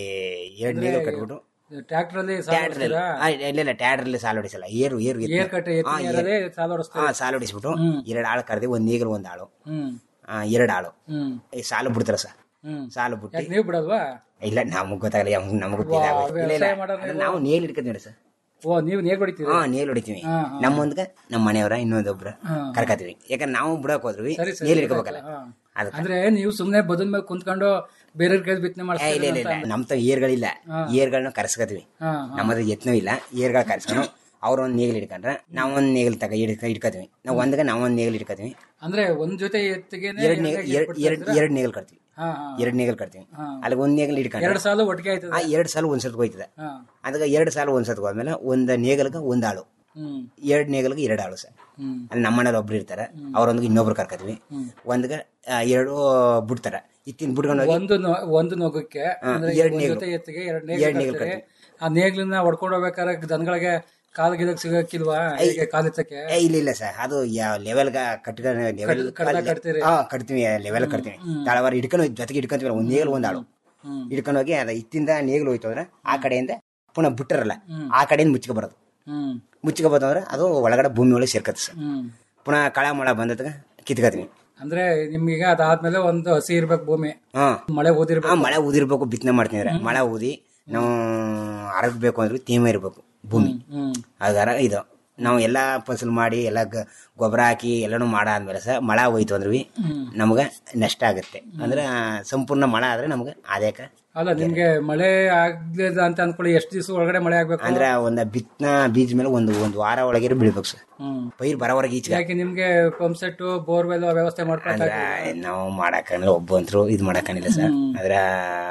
ಎರಡು ನೀರು ಕಟ್ಬಿಟ್ಟು ಟ್ರ್ಯಾಕ್ಟರ್ ಅಲ್ಲಿ ಸಾಲ್ ಟ್ಯಾಡ್ರಲ್ಲಿ ಹೊಡ್ಸ್ತೀರಾ? ಇಲ್ಲ ಇಲ್ಲ ಟ್ಯಾಡ್ರಲ್ಲಿ ಸಾಲು ಹೊಡಿಸಲ್ಲ ಏರು ಏರು ಎತ್ತು. ಏರ್ ಕಟ್ಟೆ ಎತ್ತಿನ ಹಾ, ಏರು. ಏರಲ್ಲೇ ಸಾಲ್ ಹೊಡ್ಸ್ತೀರಾ? ಹಾ, ಸಾಲು ಹೊಡಿಸ್ಬಿಟ್ಟು ಎರಡು ಆಳು ಕರೆದಿ ಒಂದ್ ಈಗಲು ಒಂದ್ ಆಳು ಹ್ಮ್ ಆ, ಎರಡು ಆಳು ಹ್ಮ್ ಈ ಸಾಲು ಬಿಡ್ತಾರ ಸರ್ ಹ್ಮ್ ಸಾಲು ಬಿಟ್ಟು ಯಾಕೆ ನೀವು ಬಿಡೋದ್ವಾ ಇಲ್ಲ ನಮಗ್ ಗೊತ್ತಾಗಲ್ಲ ಯಾವ- ನಮಗ್ ಗೊತ್ತಿಲ್ಲ ವಾ, ಇಲ್ಲ, ಇಲ್ಲ. ವ್ಯವಸಾಯ ಮಾಡೋದು ಅದು ನಾವು ನೇಲ್ ಹಿಡ್ಕೊತೀವಿ ನೋಡಿ ಸರ್ ಓ ನೀವು ನೀರ್ ಹೊಡಿತೀರಿ ಹಾ ನೇಲ್ ಹೊಡಿತೀವಿ ಹಾ, ಹಾ. ನಮ್ಮೊಂದ್ಗ ನಮ್ಮ ಮನೆಯವರ ಇನ್ನೊಂದೊಬ್ರ ಹಾ. ಕರ್ಕತೀವಿ ಯಾಕಂದ್ರೆ ನಾವು ಬಿಡಕ್ ಹೋದ್ವಿ ಸರಿ ಸರಿ ನೇಲ್ ಹಿಡ್ಕೋಬೇಕಲ್ಲ ಹಾ. ಅದಕ್ಕೆ ಅಂದ್ರೆ ನೀವು ಸುಮ್ನೆ ಬದಲ್ ಮೇಲೆ ಕುಂತ್ಕೊಂಡು ಬೇರೆ ಕೈ ಬಿತ್ತನೆ ಏ, ಇಲ್ಲ ಇಲ್ಲ ಇಲ್ಲ ಮಾಡ್ತೀರಿ ನಮ್ ತ ಏರ್ಗಳಿಲ್ಲ ಹಾ. ಏರ್ಗಳನ್ನ ಕರ್ಸ್ಕತೀವಿ ಹಾ, ನಮ್ಮ ಹತ್ರ ಯತ್ನೂ ಇಲ್ಲ ಏರ್ಗಳ ಕರ್ಸ್ಕೊಂಡು ಅವ್ರ ಒಂದ್ ನೇಗಿಲ್ ಹಿಡ್ಕೊಂಡ್ರೆ ನಾವ್ ಒಂದ್ ನೇಗಿಲ್ ತಗ ಹಿಡ್ಕ ಹಿಡ್ಕತೀವಿ ನಾವು ಒಂದ್ಗ ನಾವ್ ಒಂದ್ ನೇಗಿಲ್ ಹಿಡ್ಕತೀವಿ ಅಂದ್ರೆ ಒಂದ್ ಜೊತೆ ಎತ್ತಿಗೆ ಎರಡ್ ನೇಗಿಲ್ ಎರಡ್ ಎರಡ್ ಎರಡ್ ನೇಗಿಲ್ ಕಟ್ತೀವಿ ಹಾ, ಹಾ. ಎರಡ್ ನೇಗಿಲ್ ಕಟ್ತೀವಿ ಹಾ. ಅಲ್ಲಿ ಒಂದ್ ನೇಗಿಲ್ ಹಿಡ್ಕೊಂಡ್ರೆ ಎರಡ್ ಸಾಲು ಒಟ್ಟಿಗೆ ಆಯ್ತದೆ ಆ ಎರಡ್ ಸಾಲ ಒಂದ್ ಸತ್ಗೆ ಹೋಯ್ತದೆ ಹಾ. ಅದಕ್ಕೆ ಎರಡ್ ಸಾಲ ಒಂದ್ ಸತ್ಗೆ ಹೋದ್ಮೇಲೆ ಒಂದ್ ನೇಗಲ್ಗ ಒಂದ್ ಆಳು ಹ್ಮ್ ಎರಡ್ ನೇಗಲ್ಗೆ ಎರಡ್ ಆಳು ಸರ್ ಹ್ಮ್ ಅಲ್ಲಿ ನಮ್ಮ ಮನೇಲಿ ಒಬ್ರು ಇರ್ತಾರೆ ಅವ್ರೊಂದಿಗೆ ಇನ್ನೊಬ್ರು ಕರ್ಕತ್ವಿ ಒಂದ್ಗೆ ಆ, ಎರಡು ಬಿಡ್ತಾರ ಇತ್ತಿನ ಬಿಟ್ಕೊಂಡು ಹೋಗಿ ಒಂದು ನೊ- ಒಂದು ನೊಗಕ್ಕೆ ಹಾ, ಅಂದ್ರೆ ಎರಡ್ ಒಂದ್ ನೇಗ್ಲು. ಜೊತೆ ಎತ್ತಿಗೆ ಎರಡ್ ಎರಡ್ ನೇಗಿಲು ನೇಗಿಲು ಕಟ್ತೀರಿ. ಆ ನೇಗ್ಲನ್ನ ಹೊಡ್ಕೊಂಡು ಹೋಗ್ಬೇಕಾದ್ರೆ ದನಗಳಿಗೆ ಕಾಲ್ ಗಿಲಕ್ ಸಿಗಕ್ಕಿಲ್ವಾ ಹೇಗೆ ಕಾಲಿತ್ತಕ್ಕೆ ಏ, ಇಲ್ಲ ಇಲ್ಲ ಸರ್ ಅದು ಯಾವ ಲೆವೆಲ್ಗ ಕಟ್ಕ ಲೆವೆಲ್ ಕಟ್ಟ ಕಟ್ತೀರಿ. ಹಾ ಕಟ್ತೀವಿ ಲೆವೆಲ್ ಕಟ್ತೀವಿ ತಾಳವಾರ ಹಿಡ್ಕೊಂಡು ಹೋಗಿ ಜೊತೆಗೆ ಹಿಡ್ಕೊಂತೀವಿ ಒಂದ್ ನೇಗಲ್ ಒಂದ್ ಆಳು ಹಿಡ್ಕೊಂಡು ಹೋಗಿ ಅದ ಇತ್ತಿಂದ ನೇಗಲು ಹೋಯ್ತು ಅಂದ್ರೆ ಆ ಕಡೆಯಿಂದ ಪುನಃ ಬಿಟ್ಟರಲ್ಲ ಆ ಕಡೆಯಿಂದ ಮುಚ್ಕೊ ಬರೋದು ಹ್ಮ್ ಮುಚ್ಕೊ ಬಂದ್ರೆ ಅದು ಒಳಗಡೆ ಭೂಮಿ ಒಳಗೆ ಸೇರ್ಕತ್ತೆ ಸರ್ ಹ್ಮ್ ಪುನಃ ಕಳ ಮಳ ಬಂದದ ಕಿತ್ಕತ್ತೀವಿ ಅಂದ್ರೆ ನಿಮ್ಗೀಗ ಅದಾದ್ಮೇಲೆ ಒಂದು ಹಸಿ ಇರ್ಬೇಕು ಭೂಮಿ ಹಾ ಮಳೆ ಓದಿರ್ಬೇಕು ಆ ಮಳೆ ಊದಿರ್ಬೇಕು ಬಿತ್ತನೆ ಮಾಡ್ತಿದ್ರೆ ಮಳೆ ಊದಿ ನಾವು ಅರಗಬೇಕು ಅಂದ್ರೆ ತೇಮ ಇರ್ಬೇಕು ಭೂಮಿ ಹ್ಮ್ ಅದರ ಇದು ನಾವು ಎಲ್ಲಾ ಫಸಲು ಮಾಡಿ ಎಲ್ಲ ಗ- ಗೊಬ್ಬರ ಹಾಕಿ ಎಲ್ಲನೂ ಮಾಡಾದ್ಮೇಲೆ ಸಹ ಮಳೆ ಹೋಯ್ತು ಅಂದ್ರೆ ನಮ್ಗೆ ನಷ್ಟ ಆಗುತ್ತೆ ಅಂದ್ರೆ ಸಂಪೂರ್ಣ ಮಳೆ ಆದ್ರೆ ನಮ್ಗೆ ಆದಾಯಕ ಅಲ್ಲ ನಿಮ್ಗೆ ಮಳೆ ಆಗ್ಲಿಲ್ಲ ಅಂತ ಅನ್ಕೊಳ್ಳಿ ಎಷ್ಟು ದಿವಸ ಒಳಗಡೆ ಮಳೆ ಆಗ್ಬೇಕು ಅಂದ್ರೆ ಒಂದು ಬಿತ್ತನ ಬೀಜ ಮೇಲೆ ಒಂದು ಒಂದು ವಾರ ಒಳಗೆ ಬೀಳ್ಬೇಕು ಸರ್ ಹ್ಮ್ ಪೈರ್ ಬರೋವರೆಗೆ ಈಚೆಗೆ ಯಾಕೆ ನಿಮ್ಗೆ ಪಂಪ್ ಸೆಟ್ ಬೋರ್ವೆಲ್ ವ್ಯವಸ್ಥೆ ಮಾಡ್ಕೊಳ್ತಾ ಅಂದ್ರೆ ನಾವು ಮಾಡಕ್ಕಾಗಲ್ಲ ಒಬ್ಬಂತರು ಇದು ಮಾಡಕ್ಕಾಗಿಲ್ಲ ಸರ್ ಅದ್ರ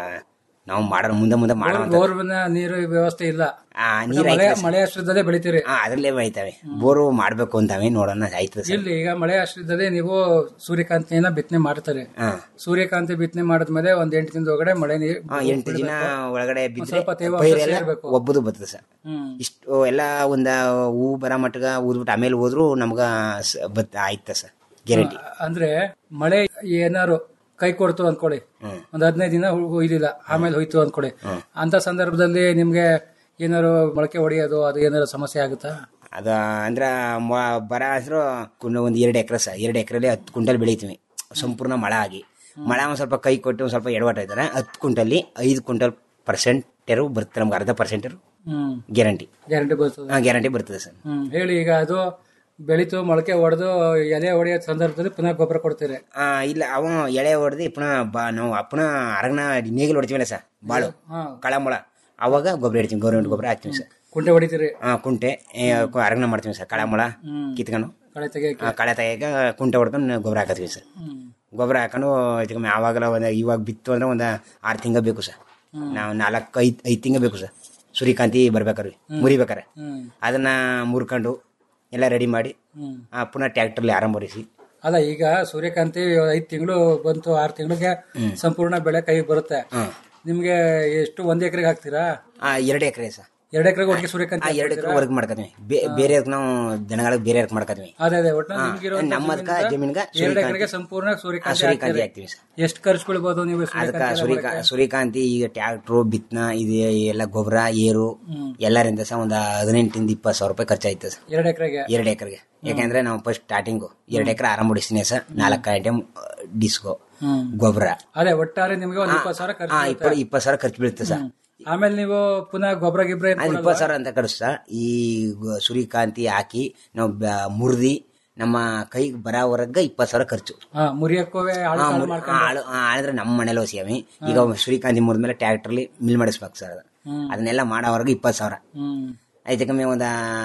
ನಾವು ಮಾಡೋ ಮುಂದೆ ಮುಂದೆ ಮಾಡೋ ಬೋರ್ವೆಲ್ ನೀರು ವ್ಯವಸ್ಥೆ ಇಲ್ಲ ಆ ನೀರ್ ಮಳೆ ಐತೆ ಸರ್. ಮಳೆ ಆಶ್ರಯದಲ್ಲೇ ಬೆಳಿತೀರಿ ಆ, ಅದ್ರಲ್ಲೇ ಬೆಳಿತಾವೆ ಬೋರು ಮಾಡ್ಬೇಕು ಅಂತಾವೆ ನೋಡೋಣ ಆಯ್ತದೆ ಸರ್ ಇಲ್ಲಿ ಈಗ ಮಳೆ ಆಶ್ರಯದಲ್ಲಿ ನೀವು ಸೂರ್ಯಕಾಂತಿಯನ್ನ ಬಿತ್ತನೆ ಮಾಡ್ತಾರೆ ಹಾ ಸೂರ್ಯಕಾಂತಿ ಬಿತ್ತನೆ ಮಾಡಿದ್ಮೇಲೆ ಒಂದ್ ಎಂಟು ದಿನದ ಒಳಗಡೆ ಮಳೆ ನೀರು ಆ, ಎಂಟು ದಿನ ಒಳಗಡೆ ಬಿದ್ದರೆ ಸ್ವಲ್ಪ ತೇವಾಂಶ ಪೈರೆಲ್ಲ ಸೇರ್ಬೇಕು. ಒಬ್ಬದು ಬರ್ತದೆ ಸರ್ ಹ್ಮ್ ಇಷ್ಟು ಎಲ್ಲ ಒಂದ ಹೂ ಬರ ಮಟ್ಟಗ ಊದ್ಬಿಟ್ಟು ಆಮೇಲೆ ಹೋದ್ರು ನಮ್ಗ ಸ- ಬತ್ ಆಯ್ತ ಸರ್ ಗ್ಯಾರಂಟಿ ಅಂದ್ರೆ ಮಳೆ ಏನಾರು ಕೈ ಕೊಡ್ತು ಅನ್ಕೊಳ್ಳಿ ಹ್ಮ್. ಒಂದ್ ಹದಿನೈದು ದಿನ ಹೊ- ಹೊಯ್ಲಿಲ್ಲ ಆಮೇಲೆ ಹೋಯ್ತು ಅನ್ಕೊಳ್ಳಿ ಅಂತ ಸಂದರ್ಭದಲ್ಲಿ ನಿಮ್ಗೆ ಏನಾರು ಮೊಳಕೆ ಹೊಡೆಯೋದು ಅದು ಏನಾರು ಸಮಸ್ಯೆ ಆಗುತ್ತಾ ಅದ ಅಂದ್ರ ಮ- ಬರ ಹೆಸರು ಒಂದು ಎರಡು ಎಕರೆ ಸರ್ ಎರಡು ಎಕರೆಲಿ ಹತ್ತು ಕ್ವಿಂಟಲ್ ಬೆಳಿತೀವಿ ಸಂಪೂರ್ಣ ಮಳೆ ಆಗಿ ಮಳೆ ಒಂದ್ ಸ್ವಲ್ಪ ಕೈ ಕೊಟ್ಟು ಒಂದ್ ಸ್ವಲ್ಪ ಎಡವಟ್ ಆಯ್ತಾರೆ ಹತ್ತು ಕ್ವಿಂಟಲ್ಲಿ ಐದು ಕ್ವಿಂಟಲ್ ಪರ್ಸೆಂಟರು ಬರುತ್ತೆ ನಮ್ಗೆ ಅರ್ಧ ಪರ್ಸೆಂಟರು ಹ್ಮ್ ಗ್ಯಾರಂಟಿ ಗ್ಯಾರಂಟಿ ಬರ್ತದೆ ಗ್ಯಾರಂಟಿ ಬರ್ತದೆ ಸರ್ ಹ್ಮ್ ಹೇಳಿ ಈಗ ಅದು ಬೆಳಿತು ಮೊಳಕೆ ಹೊಡೆದು ಎಲೆ ಹೊಡೆಯೋ ಸಂದರ್ಭದಲ್ಲಿ ಪುನಃ ಗೊಬ್ಬರ ಕೊಡ್ತೀರಿ ಆ, ಇಲ್ಲ ಅವ ಎಳೆ ಹೊಡೆದು ಪುನಃ ಬಾ ನಾವು ಪುನಃ ಅರಗನ ನೇಗಿಲು ಹೊಡಿತೀವಲ್ಲ ಸರ್ ಬಾಳು ಹಾ. ಕಳಮೊಳ ಅವಾಗ ಗೊಬ್ಬರ ಹಿಡ್ತೀವಿ ಗೌರ್ಮೆಂಟ್ ಗೊಬ್ಬರ ಹಾಕ್ತೀವಿ ಸರ್ ಕುಂಟೆ ಹೊಡಿತೀರಿ ಆ, ಕುಂಟೆ ಏ, ಕು- ಅರಗನ ಮಾಡ್ತೀವಿ ಸರ್ ಕಳಮೊಳ ಹ್ಮ್. ಕಿತ್ಕೊಂಡು ಕಳೆ ತೆಗಿಯಕ್ಕೆ ಆ, ಕಳೆ ತೆಗಿಯಾಕ ಕುಂಟೆ ಹೊಡ್ಕೊಂಡು ಗೊಬ್ಬರ ಹಾಕತ್ತೀವಿ ಸರ್ ಹ್ಮ್. ಗೊಬ್ಬರ ಹಾಕೊಂಡು ಇದ್ಕೊಮ್ಮೆ ಆವಾಗಲ ಒಂದು ಇವಾಗ ಬಿತ್ತು ಅಂದ್ರೆ ಒಂದು ಆರು ತಿಂಗಳು ಬೇಕು ಸರ್ ನಾವು ನಾಲ್ಕು ಐದು ಐದು ತಿಂಗಳು ಬೇಕು ಸರ್ ಸೂರ್ಯಕಾಂತಿ ಬರ್ಬೇಕಾರೆ ಮುರಿಬೇಕಾರೆ ಹ್ಮ್ ಅದನ್ನ ಮುರ್ಕೊಂಡು ಎಲ್ಲ ರೆಡಿ ಮಾಡಿ ಹ್ಮ್ ಆ, ಪುನಃ ಟ್ಯಾಕ್ಟ್ರಲ್ಲಿ ಆರಂಭಿಸಿ ಅಲ್ಲ ಈಗ ಸೂರ್ಯಕಾಂತಿ ಐದ್ ತಿಂಗಳು ಬಂತು ಆರು ತಿಂಗಳಿಗೆ ಸಂಪೂರ್ಣ ಬೆಳೆ ಕೈ ಬರುತ್ತೆ ನಿಮ್ಗೆ ಎಷ್ಟು ಒಂದ್ ಎಕರೆಗೆ ಹಾಕ್ತೀರಾ ಎರಡು ಎಕರೆ ಸರ್ ಎರಡ್ ಎಕರೆಗೆ ಒಟ್ಟಿಗೆ ಆ ಸೂರ್ಯಕಾಂತಿ ಎರಡು ಎಕರೆ ವರ್ಕ್ ಮಾಡ್ಕೊತೀವಿ ಬೇರೆ ನಾವು ದನಗಳಿಗೆ ಬೇರೆ ಮಾಡ್ಕೊತೀವಿ ಅದೇ ಅದೇ ಒಟ್ಟು ನಿಮ್ಗಿರೋ ನಮ್ಮ ಅದ್ಕ ಜಮೀನ್ಗ ಎರಡು ಎಕರೆಗೆ ಸಂಪೂರ್ಣ ಸೂರ್ಯಕಾಂತಿ ಸೂರ್ಯಕಾಂತಿ ಹಾಕ್ತೀರಿ. ಹಾಕ್ತೀವಿ ಸರ್ ಎಷ್ಟು ಖರ್ಚು ಬೀಳ್ಬೋದು ನೀವು ಅದಕ್ಕ ಸೂರ್ಯಕಾಂತಿ ಎಲ್ಲ ಸೂರ್ಯಕಾ ಮಾಡಕ್ಕೆ? ಸೂರ್ಯಕಾಂತಿ ಈಗ ಟ್ಯಾಕ್ಟ್ರು ಬಿತ್ತನ ಇದು ಎಲ್ಲ ಗೊಬ್ಬರ ಏರು ಎಲ್ಲರಿಂದ ಸಹ ಒಂದು ಹದಿನೆಂಟಿಂದ ಇಪ್ಪತ್ತು ಸಾವಿರ ರೂಪಾಯಿ ಖರ್ಚಾಯ್ತು ಸರ್ ಎರಡು ಎಕರೆಗೆ ಎರಡು ಎಕರೆಗೆ ಯಾಕಂದ್ರೆ ನಾವು ಫಸ್ಟ್ ಸ್ಟಾರ್ಟಿಂಗು ಎರಡು ಎಕರೆ ಆರಂಭ ಹೊಡಿಸ್ತೀನಿ ಸರ್ ನಾಲ್ಕು ಐಟಮ್ ಡಿಸ್ಕೋ ಹ್ಮ್. ಗೊಬ್ಬರ ಅದೇ ಒಟ್ಟಾರೆ ನಿಮ್ಗೆ ಒಂದು ಇಪ್ಪತ್ತು ಸಾವಿರ ಖರ್ಚು ಹಾ ಬೀಳುತ್ತೆ. ಇಪ್ಪತ್ತು ಇಪ್ಪತ್ತು ಸಾವಿರ ಖರ್ಚು ಬೀಳುತ್ತೆ ಸರ್ ಆಮೇಲೆ ನೀವು ಪುನಃ ಗೊಬ್ಬರ ಗಿಬ್ರ ಏನ್ ಅದು ಕೊಡಲ್ವಾ? ಇಪ್ಪತ್ತು ಸಾವಿರ ಅಂತ ಖರ್ಚು ಸರ್ ಈ ಗ- ಸೂರ್ಯಕಾಂತಿ ಹಾಕಿ ನಾವು ಬ- ಮುರಿದಿ ನಮ್ಮ ಕೈಗೆ ಬರೋವರೆಗೆ ಇಪ್ಪತ್ತು ಸಾವಿರ ಖರ್ಚು ಹಾ ಮುರಿಯಕ್ಕೂ ಆಳು ಹಾ, ಕಾಳು ಮುರಿ- ಮಾಡ್ಕೊಂಡು ಆ, ಆಳು ಆ, ಆಳಿದ್ರೆ ನಮ್ಮ ಮನೇಲಿ ಹೊಸಿಯವಿ ಈಗ ಸೂರ್ಯಕಾಂತಿ ಮುರಿದ್ಮೇಲೆ ಟ್ರ್ಯಾಕ್ಟರ್ಲಿ ಮಿಲ್ ಮಾಡಿಸ್ಬೇಕು ಸರ್ ಅದು ಹ್ಮ್. ಅದನ್ನೆಲ್ಲ ಮಾಡೋವರೆಗೆ ಇಪ್ಪತ್ತು ಸಾವಿರ ಹ್ಮ್ ಐತೆ ಕಮ್ಮಿ ಒಂದ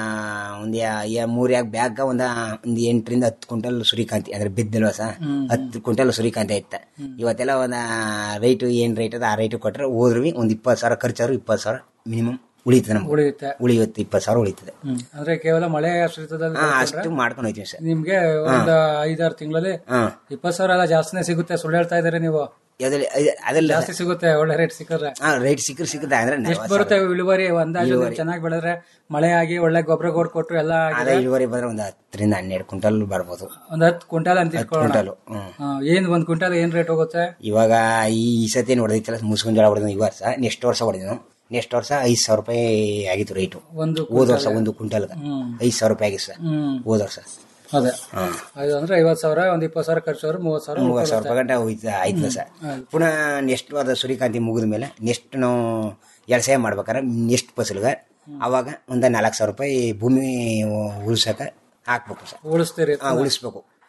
ಒಂದು ಮೂರು ಯಾಕೆ ಬ್ಯಾಗ್ ಒಂದ ಒಂದು ಎಂಟರಿಂದ ಹತ್ತು ಕ್ವಿಂಟಲ್ ಸೂರ್ಯಕಾಂತಿ ಅಂದ್ರೆ ಬಿದ್ದಲ್ವ ಸರ್ ಹತ್ತು ಕ್ವಿಂಟಲ್ ಸೂರ್ಯಕಾಂತಿ ಐತೆ ಇವತ್ತೆಲ್ಲ ಒಂದ ರೈಟ್ ಏನ್ ರೇಟ್ ಅದ ಆ ರೇಟ್ ಕೊಟ್ರೆ ಹೋದ್ರೂ ಒಂದು ಇಪ್ಪತ್ತು ಸಾವಿರ ಖರ್ಚಾದ್ರು ಇಪ್ಪತ್ತು ಸಾವಿರ ಮಿನಿಮಮ್ ಉಳಿತದೆ ನಮ್ಗೆ ಉಳಿಯುತ್ತೆ ಉಳಿಯುತ್ತೆ ಇಪ್ಪತ್ತು ಸಾವಿರ ಉಳಿತದೆ ಹ್ಮ್. ಅಂದ್ರೆ ಕೇವಲ ಮಳೆ ಆಶ್ರಿತದಲ್ಲಿ ಹಾ ಬೆಳ್ಕೊಂಡ್ರೆ ಅಷ್ಟು ಮಾಡ್ಕೊಂಡು ಹೋಯ್ತೀವಿ ಸರ್ ನಿಮ್ಗೆ ಒಂದು ಐದಾರು ತಿಂಗಳಲ್ಲಿ ಹಾ ಇಪ್ಪತ್ತು ಸಾವಿರ ಎಲ್ಲ ಜಾಸ್ತಿನೇ ಸಿಗುತ್ತೆ ಸುಳ್ಳು ಹೇಳ್ತಾ ಇದಾರೆ ನೀವು ಯಾವ್ದ್ರಲ್ಲಿ ಅದ್- ಅದೆಲ್ಲ ಜಾಸ್ತಿ ಸಿಗುತ್ತೆ ಒಳ್ಳೆ ರೇಟ್ ಸಿಕ್ಕರೆ ಹಾ ರೈಟ್ ಸಿಕ್ಕರೆ ಸಿಗುತ್ತೆ ಅಂದ್ರೆ ನಾವು ಎಷ್ಟು ಬರುತ್ತೆ ಇಳುವರಿ ಅಂದಾಜು ಚೆನ್ನಾಗಿ ಬೆಳೆದ್ರೆ ಮಳೆ ಆಗಿ ಒಳ್ಳೆ ಗೊಬ್ಬರ ಗೋಡ್ ಕೊಟ್ಟು ಎಲ್ಲ ಅದೇ ಆಗಿದೆ ಇಳುವರಿ ಬಂದ್ರೆ ಒಂದು ಹತ್ತರಿಂದ ಹನ್ನೆರಡು ಕ್ವಿಂಟಲ್ ಬರ್ಬೋದು ಒಂದ್ ಹತ್ತು ಕ್ವಿಂಟಾಲ್ ಅಂತ ಇಟ್ಕೊಳ್ಳೋಣ ಕ್ವಿಂಟಲ್ ಹ್ಮ್ ಹಾ, ಏನ್ ಒಂದ್ ಕ್ವಿಂಟಾಲ್ ಏನ್ ರೇಟ್ ಹೋಗುತ್ತೆ ಇವಾಗ ಈ ಈ ಸತಿ ಏನು ಹೊಡೆದೈತಲ್ಲ ಮುಸ್ಕೊಂಡ್ ಜೋಳ ಹೊಡೆದ ಈ ವರ್ಷ ನೆಕ್ಸ್ಟ್ ವರ್ಷ ಹೊಡೆದನು ನೆಕ್ಸ್ಟ್ ವರ್ಷ ಐದು ಸಾವಿರ ರೂಪಾಯಿ ಆಗಿತ್ತು ರೇಟು ಒಂದು ಹೋದ ವರ್ಷ ಒಂದು ಕ್ವಿಂಟಲ್ ಹ್ಮ್. ಐದು ಸಾವಿರ ರೂಪಾಯಿ ಆಗಿತ್ತು ಸರ್ ಹ್ಮ್ ಹೋದ ವರ್ಷ ಅದೇ ಹಾ ಅದು ಅಂದ್ರೆ ಐವತ್ ಸಾವಿರ ಒಂದ್ ಇಪ್ಪತ್ತು ಸಾವಿರ ಖರ್ಚು ಅವ್ರು ಮೂವತ್ ಸಾವಿರ ಮೂವತ್ತು ಸಾವಿರ ರೂಪಾಯಿ ಗಂಟೆ ಹೋಯ್ತು ಆಯ್ತು ಸರ್ ಪುನಃ ನೆಕ್ಸ್ಟ್ ಅದು ಸೂರ್ಯಕಾಂತಿ ಮುಗಿದ ಮೇಲೆ ನೆಕ್ಸ್ಟ್ ನಾವು ಎಳಸಾಯ ಮಾಡ್ಬೇಕಾದ್ರೆ ನೆಕ್ಸ್ಟ್ ಫಸಲ್ಗೆ ಅವಾಗ ಒಂದು ನಾಲ್ಕು ಸಾವಿರ ರೂಪಾಯಿ ಭೂಮಿ ಉಳಿಸಕ ಹಾಕ್ಬೇಕು ಸರ್ ಉಳಿಸ್ತೀರಿ ಹಾ ಉಳಿಸ್ಬೇಕು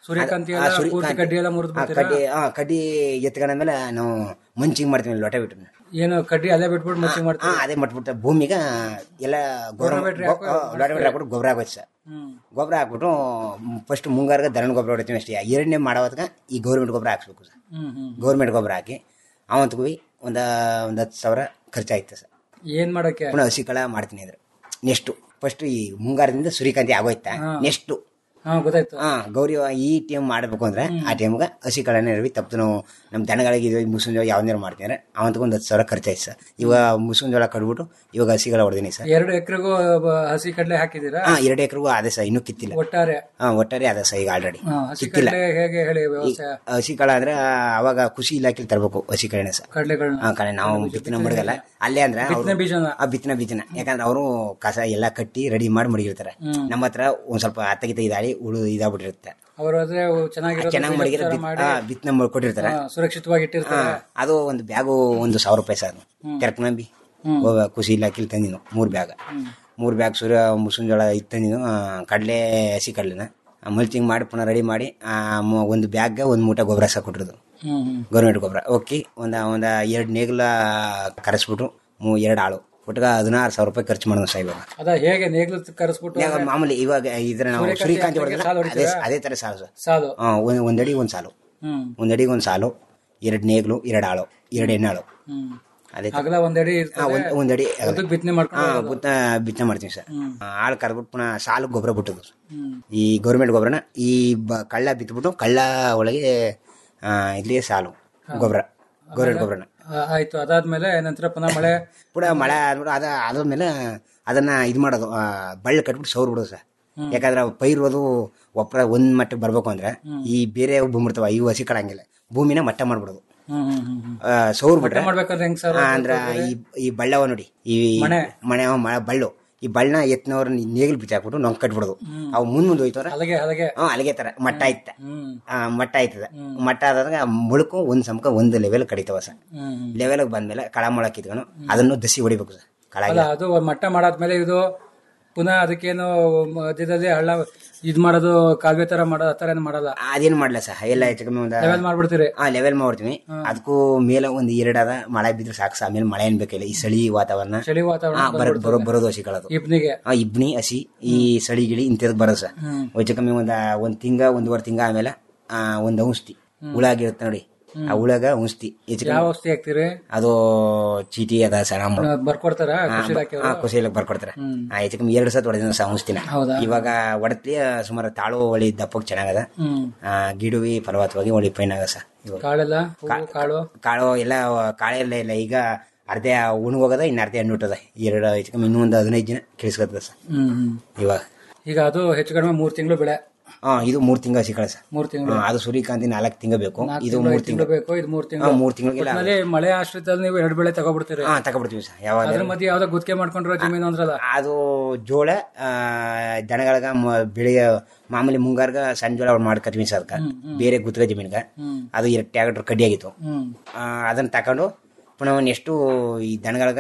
ಸೂರ್ಯಕಾಂತಿ ಆ, ಎಲ್ಲ ಸೂರ್ಯಕಾಂತಿ- ಪೂರ್ತಿ ಕಡ್ಡಿ ಎಲ್ಲ ಮುರಿದು ಆ, ಕಡ್ಡಿ ಆ, ಕಡ್ಡಿ ಎತ್ಕೊಂಡ್ಮೇಲೆ ನಾವು ಮಂಚಿಂಗ್ ಮಾಡ್ತೀವಿ ಲೊಟ ಬಿಟ್ಟು ಏನು ಕಡ್ಡಿ ಅಲ್ಲೇ ಬಿಟ್ಬಿಟ್ಟು ಮತ್ತೆ ಹಾ ಮಾಡ್ತೀವಿ ಅದೇ ಮಟ್ಬಿಟ್ಟು ಭೂಮಿಗೆ ಎಲ್ಲ ಗೊಬ್ಬರ ರೋಟೋವೇಟ್ರ್ ಹಾಕೋ- ರೋಟೋವೇಟ್ರ್ ಹಾಕ್ಬಿಟ್ಟು ಗೊಬ್ಬರ ಆಗೋಯ್ತು ಸರ್ ಗೊಬ್ಬರ ಹಾಕ್ಬಿಟ್ಟು ಫಸ್ಟ್ ಮುಂಗಾರಿಗೆ ದನ ಗೊಬ್ಬರ ಹೊಡಿತೀವಿ ಅಷ್ಟೇ ಎರಡನೇ ಮಾಡೋದಕ್ಕೆ ಈ ಗೌರ್ಮೆಂಟ್ ಗೊಬ್ಬರ ಹಾಕ್ಸ್ಬೇಕು ಸರ್ ಹ್ಮ್ ಹ್ಮ್ ಗೌರ್ಮೆಂಟ್ ಗೊಬ್ಬರ ಹಾಕಿ ಅವಂತಗೂ ಒಂದು ಒಂದು ಹತ್ತು ಸಾವಿರ ಖರ್ಚಾಯ್ತು ಸರ್ ಏನ್ ಮಾಡಕ್ಕೆ ಪುನಃ ಹಸಿ ಕಳ ಮಾಡ್ತೀನಿ ಅಂದ್ರೆ ನೆಕ್ಸ್ಟ್ ಫಸ್ಟ್ ಈ ಮುಂಗಾರದಿಂದ ಸೂರ್ಯಕಾಂತಿ ಆಗೋಯ್ತಾ ಹಾ. ನೆಕ್ಸ್ಟ್ ಹಾ ಗೊತ್ತಾಯ್ತು ಹಾ ಗೌರಿ ಈ ಟೈಮ್ ಮಾಡಬೇಕು ಅಂದ್ರೆ ಆ ಟೈಮ್ಗೆ ಹಸಿ ಕಳನೇ ಇರವಿ ತಪ್ಪು ನಾವು ನಮ್ಮ ದನಗಳಿಗೆ ಇದು ಮುಸುನ್ ಜೋಳ ಯಾವ್ದಾರು ಮಾಡ್ತೀನಿ ಅವಂತಕ್ಕೆ ಒಂದು ಹತ್ತು ಸಾವಿರ ಖರ್ಚಾಯ್ತು ಸರ್ ಇವಾಗ ಮುಸುನ್ ಜೋಳ ಕಡ್ಬಿಟ್ಟು ಇವಾಗ ಹಸಿಗಳ ಹೊಡೆದೀನಿ ಸರ್ ಎರಡು ಎಕರೆಗೂ ಹಸಿ ಕಡ್ಲೆ ಹಾಕಿದೀರಾ ಹಾ ಎರಡು ಎಕರೆಗೂ ಅದೇ ಸರ್ ಇನ್ನೂ ಕಿತ್ತಿಲ್ಲ ಒಟ್ಟಾರೆ ಹಾ ಒಟ್ಟಾರೆ ಅದೇ ಸರ್ ಈಗ ಆಲ್ರೆಡಿ ಹಾ, ಹಸಿ ಕಿತ್ತಿಲ್ಲ ಕಡ್ಲೆ ಹೇಗೆ ಹೇಳಿ ವ್ಯವಸಾಯ ಹಸಿ ಕಳ ಅಂದ್ರೆ ಆ, ಅವಾಗ ಖುಷಿ ಇಲಾಖೆಲಿ ತರಬೇಕು ಹಸಿ ಕಳೆನ ಸರ್ ಕಡ್ಲೆಗಳನ್ನ ಆ ಕಡೆ ನಾವು ಬಿತ್ತನೆ ಮಡಗಲ್ಲ ಅಲ್ಲೇ ಅಂದ್ರೆ ಅವ್ರು- ಬಿತ್ತನೆ ಬೀಜನ ಆ ಬಿತ್ತನೆ ಬೀಜನ ಯಾಕಂದ್ರೆ ಅವರು ಕಸ ಎಲ್ಲ ಕಟ್ಟಿ ರೆಡಿ ಮಾಡಿ ಮಡಗಿರ್ತಾರೆ ಹ್ಮ್. ನಮ್ಮ ಹತ್ರ ಒಂದ್ ಸ್ವಲ್ಪ ಅತ್ತಗಿತ ಇದಾಡಿ ಉಳು ಇದಾಗ್ಬಿಟ್ಟಿರುತ್ತೆ ಅವರು ಆದ್ರೆ ಚೆನ್ನಾಗಿರೋ ಚೆನ್ನಾಗಿ ಮಡಗಿರೋ ಮಾಡಿ ಬಿತ್ತನೆ ಕೊಟ್ಟಿರ್ತಾರೆ ಹಾ, ಸುರಕ್ಷಿತವಾಗಿ ಇಟ್ಟಿರ್ತಾರೆ ಹಾ, ಅದು ಒಂದು ಬ್ಯಾಗು ಒಂದು ಸಾವಿರ ರೂಪಾಯಿ ಸರ್ ಕೆರ್ಕನಂಬಿ ಖುಷಿ ಇಲಾಖೆಲಿ ತಂದಿದ್ದು ಮೂರು ಬ್ಯಾಗ್ ಮೂರು ಬ್ಯಾಗ್ ಸೂರ್ಯ ಮುಸುನ್ ಜೋಳ ಇದು ತಂದಿದ್ದು ಆ, ಕಡಲೆ ಹಸಿ ಕಡಲೆನ ಮಲ್ಚಿಂಗ್ ಮಾಡಿ ಪುನಃ ರೆಡಿ ಮಾಡಿ ಆ, ಮ- ಒಂದು ಬ್ಯಾಗ್ಗೆ ಒಂದು ಮೂಟೆ ಗೊಬ್ಬರ ಸಹ ಕೊಟ್ಟಿರೋದು ಹ್ಮ್ ಹ್ಮ್ ಗೌರ್ಮೆಂಟ್ ಗೊಬ್ಬರ ಓಕೆ ಒಂದು ಒಂದು ಎರಡು ನೇಗ್ಲ ಕರೆಸ್ಬಿಟ್ಟು ಮೂ ಎರಡು ಆಳು ಒಟ್ಟಿಗೆ ಹದಿನಾರು ಸಾವಿರ ರೂಪಾಯಿ ಖರ್ಚು ಮಾಡೋದು ಸಹ ಇವಾಗ ಅದ ಹೇಗೆ ನೇಗ್ಲು ಕರೆಸ್ಬಿಟ್ಟು ಇವಾಗ ಮಾಮೂಲಿ ಇವಾಗ ಇದ್ರ ನಾವು ಸೂರ್ಯಕಾಂತಿ ಸೂರ್ಯಕಾಂತಿ ಹಾಕಿದ್ರೆ ಹೊಡೆದ್ರೆ ಸಾಲು ಅದೇ ಹೊಡಿತೀರಾ? ಅದೇ ತರ ಸಾಲು ಸರ್ ಸಾಲು ಹಾ, ಒಂದ್ ಒಂದಡಿ ಒಂದು ಸಾಲು ಹ್ಮ್ ಒಂದಡಿಗೆ ಒಂದು ಸಾಲು ಎರಡು ನೇಗ್ಲು ಎರಡು ಆಳು ಎರಡು ಹೆಣ್ಣಾಳು ಹ್ಮ್ ಅದೇ ತರ. ಅಗಲ ಒಂದಡಿ ಹಾ, ಇರ್ತದೆ ಒಂದ್- ಒಂದಡಿ ಅಗಲ. ಉದ್ದಕ್ಕೆ ಬಿತ್ತನೆ ಮಾಡ್ಕೊಂಡು ಹಾ, ಹೋಗೋದು. ಬುತ್ತ ಬಿತ್ತನೆ ಮಾಡ್ತೀವಿ ಸರ್ ಹ್ಮ್. ಆ, ಆಳು ಕರ್ಬಿಟ್ಟು ಪುನಃ ಸಾಲು ಗೊಬ್ಬರ ಬಿಟ್ಟದು ಹ್ಮ್ ಈ ಗೌರ್ಮೆಂಟ್ ಗೊಬ್ಬರನ ಈ ಬ- ಕಳ್ಳ ಬಿತ್ಬಿಟ್ಟು ಕಳ್ಳ ಒಳಗೆ ಆ, ಇಲ್ಲಿ ಸಾಲು ಗೊಬ್ಬರ ಗೌರ್ಮೆಂಟ್ ಗೊಬ್ಬರನ ಆ, ಆಯ್ತು ಅದಾದ್ಮೇಲೆ ನಂತರ ಪುನಃ ಮಳೆ ಪುನಃ ಮಳೆ ಆದ್ಬಿಟ್ಟು ಅದ ಅದಾದ್ಮೇಲೆ ಅದನ್ನ ಇದು ಮಾಡೋದು ಆ, ಬಳ್ಳ ಕಟ್ಬಿಟ್ಟು ಸೌರ್ ಬಿಡೋದು ಸರ್ ಯಾಕಂದ್ರೆ ಅವು ಪೈರು ಅದು ಒಪ್ಪರ ಒಂದ್ ಮಟ್ಟಕ್ಕೆ ಬರ್ಬೇಕು ಅಂದ್ರೆ ಈ ಬೇರೆ ಬಂದ್ಬಿಡ್ತಾವ ಇವು ಹಸಿ ಕಳಂಗಿಲ್ಲ ಭೂಮಿನ ಮಟ್ಟ ಮಾಡ್ಬಿಡೋದು ಹ್ಮ್ ಹ್ಮ್ ಹ್ಮ್ ಹ್ಮ್ ಆ, ಸೌರ್ ಬಿಟ್ರೆ ಮಟ್ಟ ಮಾಡ್ಬೇಕಾದ್ರೆ ಹೆಂಗ್ ಸರ್ ಆ, ಅಂದ್ರ ಈ ಈ ಬಳ್ಳವ ನೋಡಿ ಈ ಮಣೆ. ಮನೆ ಮಳೆ ಬಳ್ಳು ಈ ಬಳ್ಳನ ಎತ್ನವ್ರ ನೇಗಿಲ್ ಬಿಚ್ಚಿ ಹಾಕ್ಬಿಟ್ಟು ನೊಂಗ್ ಕಟ್ಬಿಡೋದು ಅವು ಮುಂದ್ ಮುಂದೆ ಹೋಯ್ತವ್ರ ಹಲಗೆ ಹಲಗೆ ಹ್ಮ್ ಅಲ್ಲಿಗೆ ತರ ಮಟ್ಟ ಆಯ್ತ ಹ್ಮ್ ಆ, ಮಟ್ಟ ಆಯ್ತದ ಮಟ್ಟ ಆದಾಗ ಆ ಮುಳುಕು ಒಂದ್ ಸಮಕ ಒಂದ್ ಲೆವೆಲ್ ಕಡಿತಾವ ಸರ್ ಹ್ಮ್ ಹ್ಮ್. ಲೆವೆಲ್ ಬಂದ್ಮೇಲೆ ಕಳ ಮೊಳ ಕಿತ್ಕೊಂಡು ಅದನ್ನು ದಸಿ ಹೊಡಿಬೇಕು ಸರ್ ಕಳ ಅಲ್ಲ ಅದು ಮಟ್ಟ ಮಾಡಾದ್ಮೇಲೆ ಇದು ಪುನಃ ಅದಕ್ಕೇನು ಮಧ್ಯದಲ್ಲಿ ಹಳ್ಳ ಇದ್ ಮಾಡೋದು ಕಾಲುವೆ ತರ ಮಾಡೋದು ಆ ತರ ಏನು ಮಾಡಲ್ಲ ಅದೇನ್ ಮಾಡ್ಲ ಸರ್ ಎಲ್ಲ ಹೆಚ್ಚು ಕಮ್ಮಿ ಒಂದ್ ಲೆವೆಲ್ ಮಾಡ್ಬಿಡ್ತೀರಿ ಆ ಲೆವೆಲ್ ಮಾಡ್ತೀವಿ ಅದಕ್ಕೂ ಮೇಲೆ ಒಂದ್ ಎರಡದ ಮಳೆ ಬಿದ್ರೆ ಸಾಕು ಸರ್ ಆಮೇಲೆ ಮಳೆ ಏನ್ ಬೇಕಿಲ್ಲ ಈ ಚಳಿ ವಾತಾವರಣ ಚಳಿ ವಾತಾವರಣ ಆ, ಬರೋ ಬರೋ ಬರೋದು ಹಸಿ ಕಳದು ಇಬ್ನಿಗೆ ಆ ಇಬ್ನಿ ಹಸಿ ಈ ಸಳಿ ಗಿಳಿ ಇಂಥದಕ್ಕೆ ಬರೋದು ಸರ್ ಹ್ಮ್. ಹೆಚ್ಚು ಕಮ್ಮಿ ಒಂದ ಒಂದ್ ತಿಂಗ ಒಂದೂವರೆ ತಿಂಗ ಆಮೇಲೆ ಆ, ಒಂದ್ ಔಷಧಿ ಹುಳಾಗಿರುತ್ತೆ ನೋಡಿ ಆ ಹುಳಗ ಔಷಧಿ ಹೆಚ್ಚು ಯಾವ ಕಮ್ಮಿ ಔಷಧಿ ಹಾಕ್ತಿರಿ ಅದು ಚೀಟಿ ಅದ ಸರ್ ನಮ್ಮ ಬರ್ಕೊಡ್ತಾರ ಕೃಷಿ ಇಲಾಖೆಯವರು ಖುಷಿ ಇಲಾಖೆ ಬರ್ಕೊಡ್ತಾರೆ ಹ್ಮ್. ಆ, ಹೆಚ್ಚು ಕಮ್ಮಿ ಎರಡು ಸತ್ ಹೊಡೆದ ಸರ್ ಔಷಧಿನ ಹೌದಾ? ಇವಾಗ ಹೊಡೆತ್ಲಿ ಸುಮಾರು ತಾಳು ಒಳಿ ದಪ್ಪಕ್ಕೆ ಚೆನ್ನಾಗದ ಹ್ಮ್ ಆ, ಗಿಡುವಿ ಫಲವತ್ತವಾಗಿ ಒಳ್ಳೆ ಪೈನ್ ಆಗ ಸರ್ ಇವಾಗ ಕಾಳೆಲ್ಲ ಹೂವು, ಕಾಳು ಕಾಳು ಎಲ್ಲ ಕಾಳೆಲ್ಲ ಇಲ್ಲ ಈಗ ಅರ್ಧ ಉಣ್ಗೋಗದ ಇನ್ನು ಅರ್ಧ ಹಣ್ಣು ಹುಟ್ಟದ ಎರಡು ಹೆಚ್ಚು ಕಮ್ಮಿ ಇನ್ನೂ ಒಂದು ಹದಿನೈದು ದಿನ ಕೇಳಿಸ್ಕೊತದ ಸರ್ ಹ್ಮ್ ಹ್ಮ್ ಇವಾಗ ಈಗ ಅದು ಹೆಚ್ಚು ಕಡಿಮೆ ಮೂರ್ ತಿಂಗಳು ಬೆಳೆ ಹಾ ಇದು ಮೂರ್ ತಿಂಗಳ ಸಿಕ್ಕಳ ಸರ್ ಮೂರ್ ತಿಂಗಳು ಹಾ, ಅದು ಸೂರ್ಯಕಾಂತಿ ನಾಲ್ಕು ತಿಂಗಳು ಬೇಕು ನಾಲ್ಕು ಇದು ತಿಂಗಳು, ಮೂರ್ ಐದು ತಿಂಗಳು ತಿಂಗಳು ಬೇಕು ಇದು ಮೂರ್ ಹಾ, ತಿಂಗಳು ಮೂರ್ ತಿಂಗಳಿಗೆಲ್ಲ ಒಟ್ನಲ್ಲಿ ಮಳೆ ಆಶ್ರಿತದಲ್ಲಿ ನೀವು ಎರಡು ಬೆಳೆ ತಗೊಬಿಡ್ತೀರಿ ಹಾ ತಗೊಬಿಡ್ತೀವಿ ಸರ್ ಯಾವಾಗ ಅದ್ರ ಮಧ್ಯೆ ಯಾವ್ದೋ ಗುತ್ತಿಗೆ ಮಾಡ್ಕೊಂಡಿರೋ ಜಮೀನು ಅಂದ್ರಲ್ಲ ಅದು ಜೋಳ ಆ, ದನಗಳ್ಗ ಮ- ಬೆಳೆಯ ಮಾಮೂಲಿ ಮುಂಗಾರ್ಗ ಸಣ್ಣ ಜೋಳ ಅವ್ರು ಮಾಡ್ಕೊತೀವಿ ಸರ್ ಅದಕ್ಕೆ ಬೇರೆ ಗುತ್ತಿಗೆ ಜಮೀನ್ಗ ಹ್ಮ್ ಅದು ಎರಡು ಟ್ಯಾಕ್ಟರ್ ಕಡ್ಡಿ ಆಗಿತ್ತು ಹ್ಮ್ ಆ, ಅದನ್ನ ತಕೊಂಡು ಪುನಃ ಎಷ್ಟು ಈ ದನಗಳ್ಗ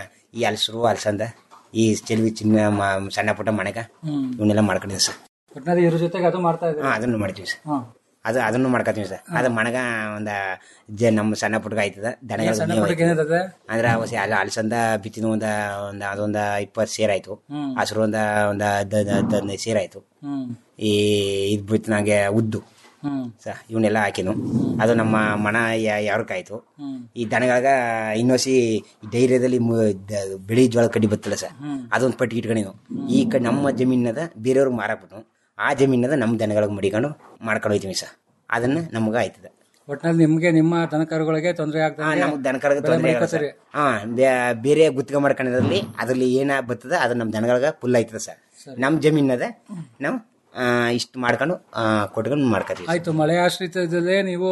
ಈ ಹಲ್ಸರು ಹಲ್ಸಂದ ಈ ಚೆಲ್ವಿ ಚಿನ್ನ ಮ- ಸಣ್ಣ ಪುಟ್ಟ ಮನೆಗ ಹ್ಮ್ ಇವನ್ನೆಲ್ಲ ಮಾಡ್ಕೊಂಡಿದ್ದೀವಿ ಸರ್ ಒಟ್ನಲ್ಲಿ ಇದ್ರ ಜೊತೆಗೆ ಅದು ಮಾಡ್ತಾ ಇದ್ದೀರಿ ಹಾ ಅದನ್ನು ಮಾಡ್ತೀವಿ ಸರ್ ಹಾ ಅದು ಅದನ್ನು ಮಾಡ್ಕೊತೀವಿ ಸರ್ ಅದು ಮಣಗ ಒಂದ ಜ ನಮ್ಮ ಸಣ್ಣ ಪುಟ್ಟಗ ಆಯ್ತದ ದನಗಳ ಸಣ್ಣ ಪುಟ್ಟಕ್ಕೆ ಏನಿರ್ತದೆ ಅಂದ್ರೆ ಅವಸಿ ಅಲ್ಲಿ ಅಲಸಂದ ಬಿತ್ತಿದ ಒಂದ ಒಂದ ಅದೊಂದ ಇಪ್ಪತ್ತು ಸೇರ್ ಆಯ್ತು ಹ್ಮ್. ಹಸಿರು ಒಂದ ಒಂದ ಹದ್- ಹದ್- ಹದ್- ಹದಿನೈದು ಸೇರ್ ಆಯ್ತು ಹ್ಮ್ ಈ ಇದ್ ಬಿತ್ತಿನಾಗೆ ಉದ್ದು ಹ್ಮ್ ಸ ಇವನ್ನೆಲ್ಲ ಹಾಕಿನು ಅದು ನಮ್ಮ ಮನ ಯಾವ್ರಕ್ಕಾಯ್ತು ಹ್ಮ್ ಈ ದನಗಳಾಗ ಇನ್ನೊಸಿ ಡೈರಿಯಾದಲ್ಲಿ ಬಿಳಿ ಜೋಳ ಕಡ್ಡಿ ಬತ್ತಲ್ಲ ಸರ್ ಹ್ಮ್. ಅದೊಂದು ಪಟ್ಟಿ ಇಟ್ಕೊಂಡಿದ್ವು ಈ ಕಡೆ ನಮ್ಮ ಜಮೀನದ ಬೇರೆಯವ್ರಿಗೆ ಮಾರಾಕ್ಬಿಟ್ಟು ಆ ಜಮೀನದ ನಮ್ಮ ದನಗಳಿಗೆ ಮಡಿಕೊಂಡು ಮಾಡ್ಕೊಂಡು ಹೋಯ್ತೀವಿ ಸರ್ ಅದನ್ನ ನಮ್ಗೆ ಆಯ್ತದ ಒಟ್ನಲ್ಲಿ ನಿಮ್ಗೆ ನಿಮ್ಮ ದನಕರುಗಳಿಗೆ ತೊಂದರೆ ಹಾ, ಆಗ್ತದೆ ನಮ್ಗ್ ದನಕರಿಗೆ ಬೆಳೆ ತೊಂದ್ರೆ ಆಗಲ್ಲ ಮಾಡ್ಕೊತೀರಿ. ಸರ್. ಹಾ ಬೇ- ಬೇರೆ ಗುತ್ತಿಗೆ ಮಾಡ್ಕೊಂಡಿದ್ರಲ್ಲಿ ಅದ್ರಲ್ಲಿ ಏನ ಬರ್ತದ ಅದು ನಮ್ಮ ದನಗಳಿಗೆ ಫುಲ್ ಆಯ್ತದ ಸರ್ ನಮ್ಮ ಜಮೀನದ ನಾವು ಆ, ಇಷ್ಟು ಮಾಡ್ಕೊಂಡು ಆ, ಕೊಟ್ಕೊಂಡು ಮಾಡ್ಕೊತೀವಿ ಆಯ್ತು ಮಳೆ ಆಶ್ರಿತದಲ್ಲೇ ನೀವು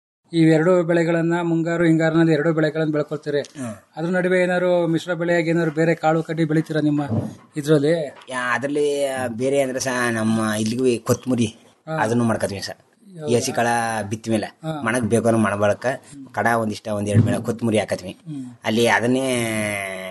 ಈ ಎರಡು ಬೆಳೆಗಳನ್ನ ಮುಂಗಾರು ಹಿಂಗಾರಿನಲ್ಲಿ ಎರಡು ಬೆಳೆಗಳನ್ನ ಬೆಳ್ಕೊಳ್ತೀರಿ ಅದ್ರ ನಡುವೆ ಏನಾದ್ರು ಮಿಶ್ರ ಬೆಳೆಯಾಗಿ ಏನಾದ್ರು ಬೇರೆ ಕಾಳು ಕಡ್ಡಿ ಬೆಳಿತೀರಾ ನಿಮ್ಮ ಇದ್ರಲ್ಲಿ ಅದರಲ್ಲಿ ಬೇರೆ ಅಂದ್ರೆ ಸಹ ನಮ್ಮ ಇಲ್ಲಿಗೂ ಕೊತ್ತಂಬರಿ ಅದನ್ನು ಮಾಡ್ಕೊತೀವಿ ಸರ್ ಈ ಹಸಿ ಕಳ ಬಿತ್ತ ಮೇಲೆ ಮಣಕ್ ಬೇಕು ಅನ್ನೋ ಮಣ ಬಳಕ ಕಡ ಒಂದಿಷ್ಟ ಒಂದ್ ಎರಡು ಬೆಳೆ ಕೊತ್ತಂಬರಿ ಹಾಕತ್ವಿ ಅಲ್ಲಿ ಅದನ್ನೇ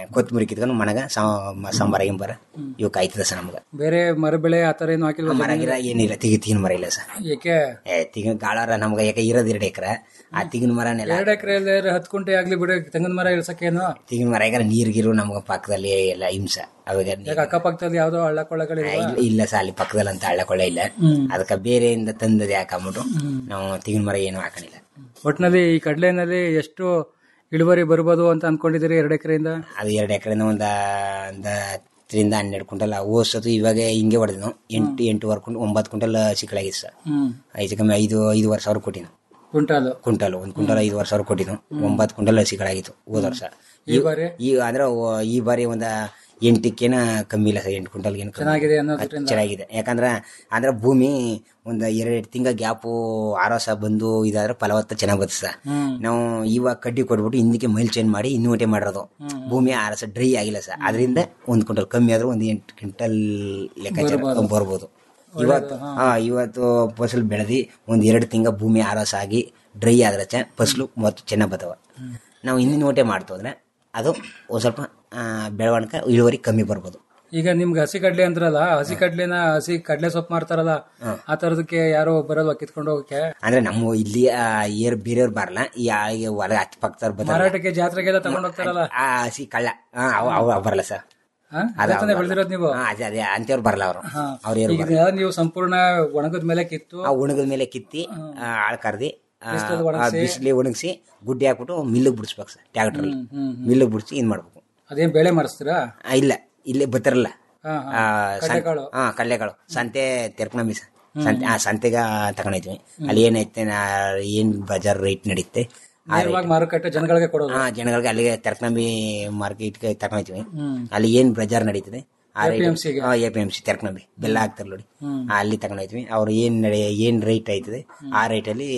ಕೊತ್ತಂಬರಿ ಕಿತ್ಕೊಂಡು ಮನೆಗ ಸಾ- ಸಾಂಬಾರ ಗಿಂಬಾರ ಇವ್ ಕಾಯ್ತದ ಸರ್ ನಮ್ಗೆ ಬೇರೆ ಮರ ಬೆಳೆ ಆತರ ಏನು ಹಾಕಿಲ್ವಾ ಮರ ಗಿರ ಏನಿಲ್ಲ ತಿಗಿ ತಿಗಿನ ಮರ ಇಲ್ಲ ಸರ್ ಏಕೆ ಏ ತಿಗಿನ ಗಾಳಾರ ನಮ್ಗೆ ಯಾಕೆ ಇರೋದು ಎರಡು ಎಕರೆ ಆ ತಿಗಿನ ಮರನೆಲ್ಲ ಎರಡು ಎಕರೆ ಹತ್ತು ಕುಂಟೆ ಆಗ್ಲಿ ಬಿಡು ತೆಂಗಿನ ಮರ ಇಳ್ಸಕ್ಕೇನು ತಿಗಿನ ಮರ ಈಗ ನೀರ್ ಗಿರು ನಮ್ಗೆ ಪಕ್ಕದಲ್ಲಿ ಎಲ್ಲ ಹಿಂಸೆ ಅವಾಗ ನೀರ್- ಯಾಕೆ ಅಕ್ಕಪಕ್ಕದಲ್ಲಿ ಯಾವ್ದೋ ಹಳ್ಳ ಕೊಳ್ಳಗಳಿಲ್ವಾ ಇಲ್ಲ ಇಲ್ಲ ಸರ್ ಅಲ್ಲಿ ಪಕ್ಕದಲ್ಲಿ ಅಂತ ಹಳ್ಳ ಕೊಳ್ಳ ಇಲ್ಲ ಹ್ಮ್. ಅದಕ್ಕೆ ಬೇರೆಯಿಂದ ತಂದದ ಯಾಕಂಬಿಟ್ಟು ನಾವು ತಿಗಿನ ಮರ ಏನು ಹಾಕೊಂಡಿಲ್ಲ ಒಟ್ನಲ್ಲಿ ಈ ಕಡಲೆನಲ್ಲಿ ಎಷ್ಟು ಇಳುವರಿ ಬರ್ಬೋದು ಅಂತ ಅನ್ಕೊಂಡಿದ್ದೀರಿ ಎರಡು ಎಕರೆಯಿಂದ ಅದು ಎರಡು ಎಕರೆಯಿಂದ ಒಂದ ಒಂದು ಹತ್ತರಿಂದ ಹನ್ನೆರಡು ಕ್ವಿಂಟಲ್ ಓಸತ್ತು ಇವಾಗ ಹಿಂಗೆ ಹೊಡೆದ್ನು ಎಂಟು ಎಂಟೂವರೆ ಕ್ವಿಂಟಲ್ ಒಂಬತ್ತು ಕ್ವಿಂಟಲ್ ಸಿಕ್ಕಲಾಗಿದೆ ಸರ್ ಹ್ಮ್ ಐದು ಕಮ್ಮಿ ಐದು ಐದುವರೆ ಸಾವಿರ ಕೊಟ್ಟಿನ ಕ್ವಿಂಟಾಲು ಕ್ವಿಂಟಲ್ ಒಂದು ಕ್ವಿಂಟಲ್ ಐದುವರೆ ಸಾವಿರ ಕೊಟ್ಟಿನು ಒಂಬತ್ತು ಕ್ವಿಂಟಲ್ ಸಿಕ್ಕಲಾಗಿತ್ತು ಹೋದ ವರ್ಷ ಈ ಬಾರಿ? ಈ ಅಂದ್ರೆ ಓ- ಈ ಬಾರಿ ಒಂದ ಎಂಟಕ್ಕೇನ ಕಮ್ಮಿ ಇಲ್ಲ ಸರ್ ಎಂಟು ಕ್ವಿಂಟಲ್ ಏನು ಚೆನ್ನಾಗಿದೆ ಅನ್ನೋದ್ರಿಂದ ಚೆನ್ನಾಗಿದೆ ಯಾಕಂದ್ರೆ ಅಂದ್ರೆ ಭೂಮಿ ಒಂದು ಎರಡು ತಿಂಗಳ ಗ್ಯಾಪು ಆರೋಸ ಬಂದು ಇದಾದ್ರೆ ಫಲವತ್ತ ಚೆನ್ನಾಗಿ ಬರ್ತದೆ ಸರ್ ಹ್ಮ್. ನಾವು ಇವಾಗ ಕಡ್ಡಿ ಕೊಟ್ಬಿಟ್ಟು ಹಿಂದಕ್ಕೆ ಮೈಲ್ ಚೇಂಜ್ ಮಾಡಿ ಇನ್ನೂಟೆ ಮಾಡಿರೋದು ಭೂಮಿ ಆರಸ ಡ್ರೈ ಆಗಿಲ್ಲ ಸರ್ ಅದರಿಂದ ಒಂದು ಕ್ವಿಂಟಲ್ ಕಮ್ಮಿ ಆದ್ರೂ ಒಂದು ಎಂಟು ಕ್ವಿಂಟಲ್ ಲೆಕ್ಕಾಚಾರ ಬರ್ಬೋದು ಇವತ್ತು ಹಾ ಇವತ್ತು ಫಸಲು ಬೆಳೆದಿ ಒಂದ್ ಎರಡು ತಿಂಗಳ ಭೂಮಿ ಆರಸ ಆಗಿ ಡ್ರೈ ಆದ್ರೆ ಚ ಫಸಲು ಮತ್ತು ಚೆನ್ನಾಗಿ ಬರ್ತವೆ ನಾವು ಹಿಂದಿನ ಓಟೆ ಮಾಡ್ತು ಅಂದ್ರೆ ಅದು ಒಂದ್ ಸ್ವಲ್ಪ ಆ, ಬೆಳವಣಿಗೆ ಇಳುವರಿ ಕಮ್ಮಿ ಬರ್ಬೋದು ಈಗ ನಿಮ್ಗೆ ಹಸಿ ಕಡ್ಲೆ ಅಂದ್ರಲ್ಲ ಹಸಿ ಕಡ್ಲೆನ ಹಸಿ ಕಡ್ಲೆ ಸೊಪ್ಪು ಮಾಡ್ತಾರಲ್ಲ ಆ ತರದಕ್ಕೆ ಯಾರೋ ಬರಲ್ವಾ ಕಿತ್ಕೊಂಡು ಹೋಗಕ್ಕೆ ಅಂದ್ರೆ ನಮ್ಮ ಇಲ್ಲಿ ಆ, ಏರ್ ಬೇರೆಯವ್ರು ಬರಲ್ಲ ಈ ಆ- ಈ ಹೊಲ ಹತ್ತು ಪಕ್ಕದವ್ರು ಬರ್ತಾರೆ ಮಾರಾಟಕ್ಕೆ ಜಾತ್ರೆಗೆಲ್ಲ ತಗೊಂಡ್ ಹೋಗ್ತಾರಲ್ಲ ಆ ಹಸಿ ಕಳ್ಳ ಹಾ ಅವು ಅವು ಅವು ಬರಲ್ಲ ಸರ್ ಹಾ? ಅದು ಅದೇ ತಾನೇ ಅವ್ರು ಬೆಳ್ದಿರೋದ್ ನೀವು ಹಾ, ಅದೇ ಅದೇ ಅಂತೇವ್ರು ಬರಲ್ಲ ಅವರು ಹಾ. ಅವ್ರು ಏನು ಈಗ ನೀವು ಸಂಪೂರ್ಣ ಒಣಗದ ಮೇಲೆ ಕಿತ್ತು ಆ ಒಣಗದ ಮೇಲೆ ಕಿತ್ತಿ ಆಳ್ ಕರ್ದಿ ಬಿಸ್ಲಲ್ಲಿ ಒಣಗ್ಸಿ. ಬಿಸಿಲಿ ಒಣಗಿಸಿ ಗುಡ್ಡೆ ಹಾಕ್ಬಿಟ್ಟು ಮಿಲ್ಲಿಗೆ ಬಿಡಿಸ್ಬೇಕು ಸರ್ ಟ್ಯಾಕ್ಟರ್ ಹ್ಮ್, ಹ್ಮ್, ಹ್ಮ್. ಮಿಲ್ಲಿಗೆ ಬಿಡಿಸಿ ಇನ್ ಮಾಡ್ಬೇಕು ಅದೇನ್ ಬೆಳೆ ಮಾಡಿಸ್ತೀರಾ ಆ, ಇಲ್ಲ ಇಲ್ಲೇ ಬತ್ತಾರಲ್ಲ ಹಾ, ಹಾ. ಆ, ಸಂ- ಕಡ್ಲೆಕಾಳು. ಹಾ ಕಡ್ಲೆಕಾಳು ಸಂತೆ ತೆರ್ಕನಂಬಿ ಸರ್ ಸಂತೆ ಆ ಸಂತೆಗ ತಗೊಂಡೈದ್ವಿ ಅಲ್ಲಿ ಏನೈತೆ ನಾ ಏನ್ ಬಜಾರ್ ರೇಟ್ ನಡೀತೆ ಆ rate- ನೇರವಾಗಿ ಮಾರುಕಟ್ಟೆ ಜನಗಳಿಗೆ ಕೊಡೋದು ಹಾ ಜನಗಳಿಗೆ ಅಲ್ಲಿಗೆ ತೆರ್ಕನಂಬಿ ಮಾರ್ಕೆಟ್ಗೆ ತಗೊಂಡೈತಿವಿ ಹ್ಮ್. ಅಲ್ಲಿ ಏನ್ ಬಜಾರ್ ನಡೀತದೆ ಆ ರೇಟ್ APMC ಗೆ? A P M C Terakanambi ಬೆಲ್ಲ ಹಾಕ್ತಾರ ನೋಡಿ ಹ್ಮ್. ಆ, ಅಲ್ಲಿ ತಗೊಂಡೋಯ್ತಿವಿ ಅವ್ರು ಏನ್ ನಡೆ ಏನ್ ರೇಟ್ ಆಯ್ತದೆ ಆ ರೇಟಲ್ಲಿ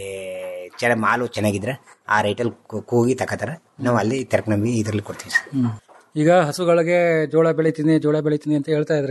ಚೆನ್ನಾಗಿ ಮಾಲು ಚೆನ್ನಾಗಿದ್ರೆ ಆ ರೇಟಲ್ಲಿ ಕೂಗಿ ತಗೋತಾರ ನಾವು ಅಲ್ಲಿ ತೆರ್ಕನಂಬಿ ಇದ್ರಲ್ಲಿ ಕೊಡ್ತೀವಿ ಸರ್ ಹ್ಮ್. ಈಗ ಹಸುಗಳಿಗೆ ಜೋಳ ಬೆಳಿತೀನಿ ಜೋಳ ಬೆಳಿತೀನಿ ಅಂತ ಹೇಳ್ತಾ ಇದ್ರೆ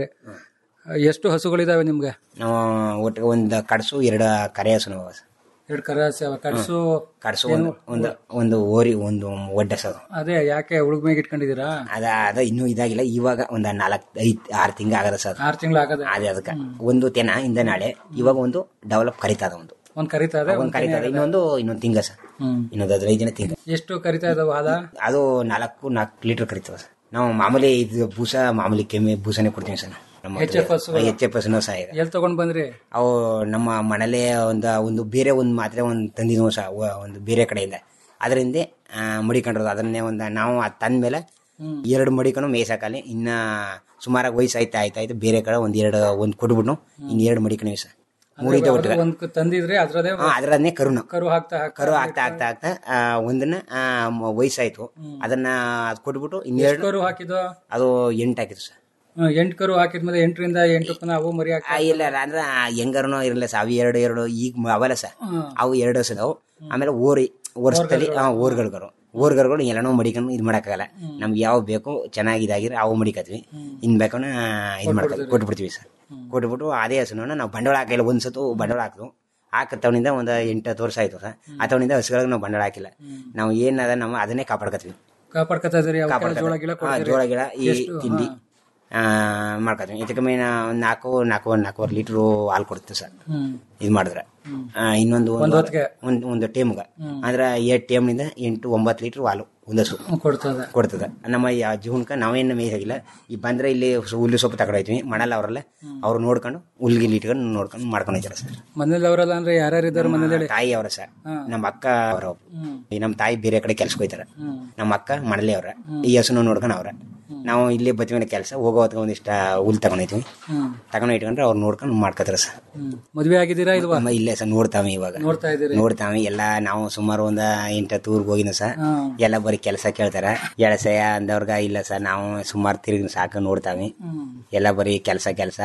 ಎಷ್ಟು ಹಸುಗಳಿದಾವೆ ನಿಮ್ಗೆ ನಾವು ಒಟ್ಟಿಗೆ ಒಂದು ಕಡಸು ಎರಡು ಕರೆ ಹಸು ನಾವು ಎರಡು ಕರ ಕಡ್ಸು ಕಡಸು ಒಂದು ಒಂದು ಒಂದು ಓರಿ ಒಂದು ಒಡ್ಡ ಸರ್ ಅದೇ ಯಾಕೆ ಉಳುಗ್ ಮೇಗ್ ಇಟ್ಕೊಂಡಿದೀರಾ ಅದ ಅದ ಇನ್ನೂ ಇದಾಗಿಲ್ಲ ಇವಾಗ ಒಂದ್ ನಾಲ್ಕು ಐದ್ ಆರು ತಿಂಗ ಆಗದ ಸರ್ ಆರ್ ತಿಂಗಳು ಆಗದೆ ಅದೇ ಅದಕ್ಕೆ ಒಂದು ತೆನ ಇಂದ ನಾಳೆ ಇವಾಗ ಒಂದು ಡೆವಲಪ್ ಕರಿತದ ಒಂದು ಒಂದ್ ಕರಿತಾ ಇದೆ ಒಂದು ಕರಿತದ ಇನ್ನೊಂದು ಇನ್ನೊಂದು ತಿಂಗ ಸರ್ ಹ್ಮ್. ಇನ್ನೊಂದು ಹದಿನೈದು ದಿನ ತಿಂಗ ಎಷ್ಟು ಕರಿತಾ ಇದಾವ ಹಾಲ ಅದು ನಾಲ್ಕು ನಾಲ್ಕು ಲೀಟರ್ ಕರಿತದ ಸರ್ ನಾವು ಮಾಮೂಲಿ ಇದು ಬೂಸ ಮಾಮೂಲಿ ಕೆಮ್ಮೆ ಬೂಸನೇ ಕೊಡ್ತೀವಿ ಸರ್ ನಮ್ಮ HF ಹಸುಗಳು? ಎಚ್ ಎಫ್ ಹಸುನೂ ಸಹ ಇದೆ ಎಲ್ ತಗೊಂಡ್ ಬಂದ್ರಿ ಅವು ನಮ್ಮ ಮನೇಲೆ ಒಂದು ಒಂದು ಬೇರೆ ಒಂದು ಮಾತ್ರೆ ಒಂದು ತಂದಿದ್ವು ಸಹ ವ- ಒಂದು ಬೇರೆ ಕಡೆಯಿಂದ ಅದರಿಂದ ಮಡಿಕೊಂಡಿರೋದು ಅದನ್ನೇ ಒಂದು ನಾವು ಅದು ತಂದ್ಮೇಲೆ ಎರಡು ಮಡಿಕೊಂಡು ಮೇಯ್ಸಕ್ಕಲ್ಲಿ ಇನ್ನ ಸುಮಾರಾಗಿ ವಯಸ್ಸು ಆಯ್ತಾ ಆಯ್ತಾ ಆಯ್ತು ಬೇರೆ ಕಡೆ ಒಂದ್ ಎರಡು ಒಂದು ಕೊಟ್ಬಿಟ್ಟು ಇನ್ನು ಎರಡು ಮಡಿಕೊಂಡಿವಿ ಸರ್ ಮೂರಿದೆ ಒಟ್ಟಿಗೆ ಒಂದ್ ಕ- ತಂದಿದ್ರೆ ಅದ್ರದೇ ಹಾ, ಅದರನ್ನೇ ಕರುನು ಕರು ಹಾಕ್ತಾ ಹಾಕ್ತಾ ಕರು ಆಗ್ತಾ ಆಗ್ತಾ ಆಗ್ತಾ ಆ, ಒಂದನ್ನ ಆ, ಮ- ವಯಸ್ಸಾಯ್ತು ಅದನ್ನ ಅದ್ ಕೊಟ್ಬಿಟ್ಟು ಇನ್ನೆರಡು ಕರು ಹಾಕಿದ್ದು ಅದು ಎಂಟು ಹಾಕಿದ್ರು ಸರ್ ಹ್ಮ್, ಎಂಟ್ ಕರು ಹಾಕಿದ್ಮೇಲೆ ಎಂಟರಿಂದ ಎಂಟು ಪುನಃ ಅವು ಮರಿ ಹಾಕಿ ಆ, ಇಲ್ಲ ಅಂದ್ರೆ ಹೆಂಗಾರನೋ ಇರಲ್ಲ ಸರ್ ಅವು ಎರಡು ಎರಡು ಈಗ ಮ- ಅವಲ್ಲ ಸರ್ ಹ್ಮ್. ಅವು ಎರಡು ವರ್ಷದವು ಆಮೇಲೆ ಓರಿ ವರ್ಷದಲ್ಲಿ ಓರ್ಗಳ್ಗರು ಓರ್ಗರ್ಗಳು ಎಲ್ಲನೂ ಮಡಿಕೊಂಡು ಇದು ಮಾಡಕ್ಕಾಗಲ್ಲ ನಮ್ಗೆ ಯಾವ ಬೇಕು ಚೆನ್ನಾಗಿ ಇದಾಗಿದ್ರೆ ಅವು ಮಡಿಕತ್ವಿ ಇನ್ ಬೇಕನ್ನ ಇದು ಮಾಡ್ತೀವಿ ಕೊಟ್ಬಿಡ್ತೀವಿ ಸರ್ ಕೊಟ್ಬಿಟ್ಟು ಅದೇ ಹಸುನ ನಾವು ಬಂಡವಾಳ ಹಾಕಿಲ್ಲ ಒಂದ್ ಸತು ಬಂಡವಾಳ ಹಾಕಿದ್ವು ಹಾಕತ್ತವನಿಂದ ಒಂದು ಎಂಟು ಹತ್ತು ವರ್ಷ ಆಯ್ತು ಸರ್ ಆತವನಿಂದ ಹಸುಗಳಿಗೆ ನಾವು ಬಂಡವಾಳ ಹಾಕಿಲ್ಲ ನಾವು ಏನದ ನಾವು ಅದನ್ನೇ ಕಾಪಾಡ್ಕತ್ವಿ ಕಾಪಾಡ್ಕೊತಾ ಇದ್ರಿ ಅವಕ್ಕೆಲ್ಲ ಜೋಳ ಗಿಳ ಹಾ, ಕೊಡ್ತೀರಿ? ಜೋಳ ಗಿಡ ಈ ಎಷ್ಟು? ತಿಂಡಿ ಆ, ಮಾಡ್ಕೊತೀವಿ ಇದಕ್ಕೆ ಒಂದು ನಾಲ್ಕು ನಾಲ್ಕು ನಾಲ್ಕೂವರೆ ಲೀಟ್ರು ಹಾಲು ಕೊಡುತ್ತೆ ಸರ್ ಹ್ಮ್. ಇದು ಮಾಡಿದ್ರೆ ಆ, ಇನ್ನೊಂದು ಒಂದ್ ಒಂದು ಹೊತ್ತಿಗೆ? ಒಂದು ಒಂದು ಟೇಮ್ಗೆ ಅಂದ್ರೆ ಎರಡು ಟೇಮ್ನಿಂದ ಎಂಟು ಒಂಬತ್ತು ಲೀಟ್ರ್ ಹಾಲು ಒಂದು ಹಸು ಹ್ಮ್, ಕೊಡ್ತದೆ ಕೊಡ್ತದೆ ನಮ್ಮ ಯಾವ ಜೀವನಕ್ಕೆ ನಾವೇನು ಮೇಯ್ಸಾಗಿಲ್ಲ ಈ ಬಂದ್ರೆ ಇಲ್ಲಿ ಸು- ಹುಲ್ಲು ಸೊಪ್ಪು ತಗೊಂಡೋಯ್ತೀವಿ ಮಣಲ್ಲ ಅವರಲ್ಲ ಅವ್ರು ನೋಡ್ಕೊಂಡು ಹುಲ್ಗಿಲ್ ಇಟ್ಕೊಂಡು ನೋಡ್ಕೊಂಡು ಮಾಡ್ಕೊಂಡು ಹೋಗ್ತಾರೆ ಸರ್ ಮನೇಲಿ ಅವರೆಲ್ಲ ಅಂದ್ರೆ ಯಾರ್ಯಾರು ಇದ್ದಾರೆ ಮನೇಲಿ ಹೇಳಿ ತಾಯಿ ಅವರ ಸರ್ ಹಾ. ನಮ್ಮ ಅಕ್ಕ ಅವರ ಹ್ಮ್. ನಮ್ಮ ತಾಯಿ ಬೇರೆ ಕಡೆ ಕೆಲ್ಸಕ್ಕೆ ಹೋಯ್ತಾರೆ ಹ್ಮ್. ನಮ್ಮ ಅಕ್ಕ ಮಣಲಿ ಅವ್ರ ಈ ಹಸುನ ನೋಡ್ಕೊಂಡು ಅವ್ರ ನಾವು ಇಲ್ಲಿ ಬತ್ತಿ ಕೆಲಸ ಹೋಗೋ ಹೊತ್ತಿಗೆ ಒಂದಿಷ್ಟ ಹುಲ್ ತಗೊಂಡೈತೀವಿ ಹ್ಮ್. ತಗೊಂಡು ಇಟ್ಕೊಂಡ್ರೆ ಅವ್ರು ನೋಡ್ಕೊಂಡು ಮಾಡ್ಕೋತಾರೆ ಸರ್ ಹ್ಮ್. ಮದ್ವೆ ಆಗಿದ್ದೀರಾ ಇಲ್ವಾ ಅಮ್ಮ ಇಲ್ಲೇ ಸರ್ ನೋಡ್ತಾವೆ ಇವಾಗ ನೋಡ್ತಾ ಇದ್ದೀರಿ ನೋಡ್ತಾವೆ ಎಲ್ಲ ನಾವು ಸುಮಾರು ಒಂದ ಎಂಟತ್ತು ಊರ್ಗ್ ಹೋಗಿನ ಸರ್ ಹಾ. ಎಲ್ಲ ಬರೀ ಕೆಲಸ ಕೇಳ್ತಾರ ಎಳಸಯ ಅಂದವ್ರಗ ಇಲ್ಲ ಸರ್ ನಾವು ಸುಮಾರು ತಿರುಗಿ ಸಾಕು ನೋಡ್ತಾವೆ ಹ್ಮ್. ಎಲ್ಲ ಬರೀ ಕೆಲಸ ಕೆಲಸ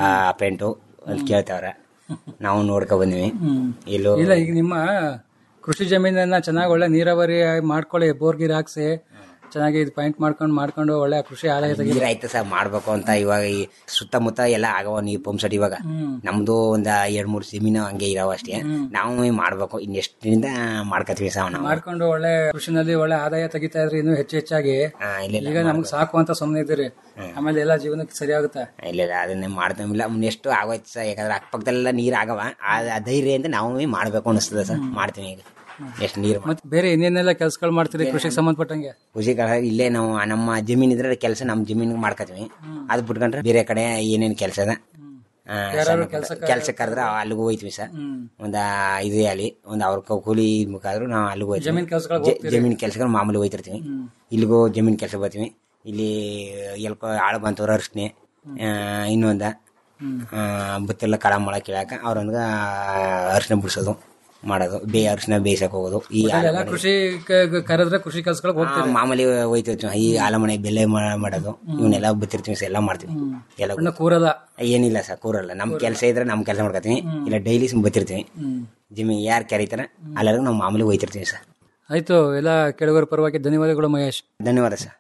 ಪೇಂಟು ಅಂತ ಕೇಳ್ತಾವ್ರ ನಾವು ನೋಡ್ಕೊ ಬಂದಿವಿ ಹ್ಮ್. ಎಲ್ಲೋ ಇಲ್ಲ ಈಗ ನಿಮ್ಮ ಕೃಷಿ ಜಮೀನನ್ನ ಚೆನ್ನಾಗಿ ಒಳ್ಳೆ ನೀರಾವರಿ ಮಾಡ್ಕೊಳ್ಳಿ ಬೋರ್ ಗೀರ್ ಹಾಕ್ಸಿ ಚೆನ್ನಾಗಿ ಇದು ಪಾಯಿಂಟ್ ಮಾಡ್ಕೊಂಡು ಮಾಡ್ಕೊಂಡು ಒಳ್ಳೆ ಕೃಷಿ ಆದಾಯ ತೆಗಿ ನೀರ್ ಆಯ್ತು ಸರ್ ಮಾಡ್ಬೇಕು ಅಂತ ಇವಾಗ ಈ ಸುತ್ತಮುತ್ತ ಎಲ್ಲ ಆಗವ ನೀರ್ ಪಂಪ್ ಸೆಟ್ ಇವಾಗ ಹ್ಮ್. ನಮ್ದು ಒಂದ್ ಎರಡ್ ಮೂರ್ ಜಮೀನು ಹಂಗೆ ಇದಾವ ಅಷ್ಟೇ ನಾವು ಮಾಡ್ಬೇಕು ಇನ್ನೆಷ್ಟರಿಂದ ಮಾಡ್ಕತ್ತೀವಿ ಸರ್ ನಾವು ಮಾಡ್ಕೊಂಡು ಒಳ್ಳೆ ಕೃಷಿನಲ್ಲಿ ಒಳ್ಳೆ ಆದಾಯ ತೆಗಿತಾ ಇದ್ರಿ ಇನ್ನೂ ಹೆಚ್ಚು ಹೆಚ್ಚಾಗಿ ಇಲ್ಲ, ಇಲ್ಲ, ಈಗ ನಮ್ಗೆ ಸಾಕು ಅಂತ ಸುಮ್ಮನೆ ಇದ್ದೀರಿ ಆಮೇಲೆ ಎಲ್ಲ ಜೀವನಕ್ಕೆ ಸರಿ ಆಗುತ್ತೆ ಇಲ್ಲ ಇಲ್ಲ ಅದನ್ನೇ ಮಾಡ್ತಾವಿಲ್ಲ ಎಷ್ಟು ಆಗೋಯ್ತು ಸರ್ ಯಾಕಂದ್ರೆ ಅಕ್ಕಪಕ್ಕದಲ್ಲೆಲ್ಲ ನೀರ್ ಆಗವ ಆ ಆ ಧೈರ್ಯದಿಂದ ನಾವು ಮಾಡ್ಬೇಕು ಅನಿಸ್ತದೆ ಸರ್ ಮಾಡ್ತೀವಿ ಈಗ ಎಷ್ಟು ನೀರು ಮತ್ತೆ ಬೇರೆ ಇನ್ನೇನೆಲ್ಲ ಕೆಲ್ಸಗಳು ಮಾಡ್ತೀರಿ ಕೃಷಿಗೆ ಸಂಬಂಧಪಟ್ಟಂಗೆ ಕೃಷಿ ಕಡೆ ಇಲ್ಲೇ ನಾವು ನಮ್ಮ ಜಮೀನ್ ಇದ್ರೆ ಕೆಲಸ ನಮ್ಮ ಜಮೀನಿಗೆ ಮಾಡ್ಕೋತೀವಿ ಅದು ಬಿಟ್ಕೊಂಡ್ರೆ ಬೇರೆ ಕಡೆ ಏನೇನ್ ಕೆಲಸ ಅದ ಯಾರಾದ್ರು ಕೆಲ್ಸಕ್ಕೆ- ಕೆಲಸ ಕರೆದ್ರೆ ಅಲ್ಲಿಗೂ ಹೋಯ್ತೀವಿ ಸರ್ ಒಂದ ಇದು ಅಲ್ಲಿ ಒಂದ್ ಅವ್ರ ಕ- ಕೂಲಿ ಮುಖಾದ್ರು ನಾವು ಅಲ್ಲಿಗೂ ಹೋಯ್ತೀವಿ ಜಮೀನ್ ಕೆಲ್ಸಗಳಿಗೆ ಜ- ಹೋಗ್ತೀರಿ? ಜಮೀನ್ ಕೆಲಸಗಳು ಮಾಮೂಲಿ ಹೋಯ್ತಿರ್ತೀವಿ ಇಲ್ಲಿಗೂ ಜಮೀನ್ ಕೆಲಸ ಬರ್ತೀವಿ ಇಲ್ಲಿ ಎಲ್ಕೋ ಆಳು ಬಂತವ್ರ ಅರ್ಶನೆ ಇನ್ನೊಂದ ಆ, ಬತ್ತೆಲ್ಲ ಕಳ ಮೊಳ ಕೀಳಾಕ ಅವ್ರೊಂದ್ಗ ಅರ್ಶಿನ ಬಿಡಿಸೋದು ಮಾಡೋದು ಬೇ ಅರ್ಶಿನ ಬೇಯಿಸಕ್ ಹೋಗೋದು ಈ ಎಲ್ಲ ಕೃಷಿ ಕ- ಕರೆದ್ರೆ ಕೃಷಿ ಕೆಲ್ಸಗಳಿಗೆ ಆ, ಹೋಗ್ತೀರಿ ಮಾಮೂಲಿ ಹೋಯ್ತಿರ್ತೀವಿ ಈ ಆಲಮನೆ ಬೆಲೆ ಮಾ- ಮಾಡೋದು ಇವನ್ನೆಲ್ಲ ಬತ್ತಿರ್ತೀವಿ ಸರ್ ಎಲ್ಲ ಮಾಡ್ತೀವಿ ಎಲ್ಲ ಇನ್ನು ಕೂರಲ್ಲ ಏನಿಲ್ಲ ಸರ್ ಕೂರಲ್ಲ ನಮ್ ಕೆಲಸ ಇದ್ರೆ ನಮ್ ಕೆಲಸ ಮಾಡ್ಕೊತೀವಿ ಇಲ್ಲ ಡೈಲಿ ಬತ್ತಿರ್ತೀವಿ ಜಿಮ್ಮಿ ಯಾರು ಕರೀತಾರ ಅಲ್ಲರಿಗೂ ನಾವು ಮಾಮೂಲಿ ಹೋಯ್ತಿರ್ತೀವಿ ಸರ್ ಆಯ್ತು ಎಲ್ಲ ಕೆಳಗರ ಪರವಾಗಿ ಧನ್ಯವಾದಗಳು ಮಹೇಶ್ ಧನ್ಯವಾದ ಸರ್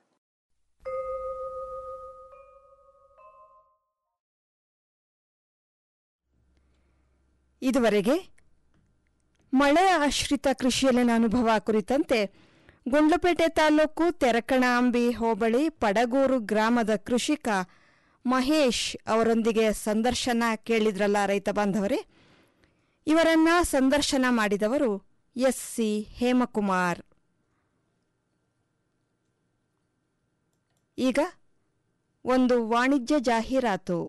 ಇದುವರೆಗೆ ಮಳೆ ಆಶ್ರಿತ ಕೃಷಿಯಲ್ಲಿನ ಅನುಭವ ಕುರಿತಂತೆ ಗುಂಡ್ಲುಪೇಟೆ ತಾಲೂಕು ತೆರಕಣಾಂಬಿ ಹೋಬಳಿ ಪಡಗೂರು ಗ್ರಾಮದ ಕೃಷಿಕ ಮಹೇಶ್ ಅವರೊಂದಿಗೆ ಸಂದರ್ಶನ ಕೇಳಿದ್ರಲ್ಲ ರೈತ ಬಾಂಧವರೇ ಇವರನ್ನ ಸಂದರ್ಶನ ಮಾಡಿದವರು ಎಸ್ ಸಿ ಹೇಮಕುಮಾರ್ ಈಗ ಒಂದು ವಾಣಿಜ್ಯ ಜಾಹೀರಾತು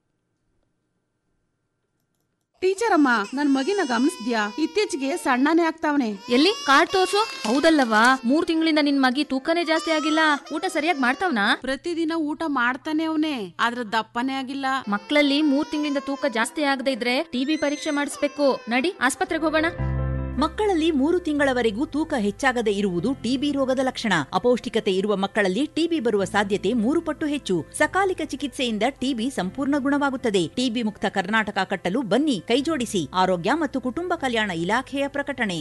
ಟೀಚರ್ ಅಮ್ಮ ನನ್ ಮಗಿನ ಗಮನಿಸ್ದ್ಯಾ ಇತ್ತೀಚೆಗೆ ಸಣ್ಣನೇ ಆಗ್ತಾವನೆ ಎಲ್ಲಿ ಕಾರ್ಡ್ ತೋರ್ಸು ಹೌದಲ್ಲವಾ ಮೂರ್ ತಿಂಗಳಿಂದ ನಿನ್ ಮಗಿ ತೂಕನೇ ಜಾಸ್ತಿ ಆಗಿಲ್ಲ ಊಟ ಸರಿಯಾಗಿ ಮಾಡ್ತಾವ್ನಾ ಪ್ರತಿದಿನ ಊಟ ಮಾಡ್ತಾನೆ ಅವನೇ ಆದ್ರ ದಪ್ಪನೇ ಆಗಿಲ್ಲ ಮಕ್ಕಳಲ್ಲಿ ಮೂರ್ ತಿಂಗಳಿಂದ ತೂಕ ಜಾಸ್ತಿ ಆಗದೆ ಇದ್ರೆ ಟಿಬಿ ಪರೀಕ್ಷೆ ಮಾಡಿಸ್ಬೇಕು ನಡಿ ಆಸ್ಪತ್ರೆಗೆ ಹೋಗೋಣ ಮಕ್ಕಳಲ್ಲಿ ಮೂರು ತಿಂಗಳವರೆಗೂ ತೂಕ ಹೆಚ್ಚಾಗದೆ ಇರುವುದು ಟಿಬಿ ರೋಗದ ಲಕ್ಷಣ ಅಪೌಷ್ಟಿಕತೆ ಇರುವ ಮಕ್ಕಳಲ್ಲಿ ಟಿಬಿ ಬರುವ ಸಾಧ್ಯತೆ ಮೂರು ಪಟ್ಟು ಹೆಚ್ಚು ಸಕಾಲಿಕ ಚಿಕಿತ್ಸೆಯಿಂದ ಟಿಬಿ ಸಂಪೂರ್ಣ ಗುಣವಾಗುತ್ತದೆ ಟಿಬಿ ಮುಕ್ತ ಕರ್ನಾಟಕ ಕಟ್ಟಲು ಬನ್ನಿ ಕೈಜೋಡಿಸಿ ಆರೋಗ್ಯ ಮತ್ತು ಕುಟುಂಬ ಕಲ್ಯಾಣ ಇಲಾಖೆಯ ಪ್ರಕಟಣೆ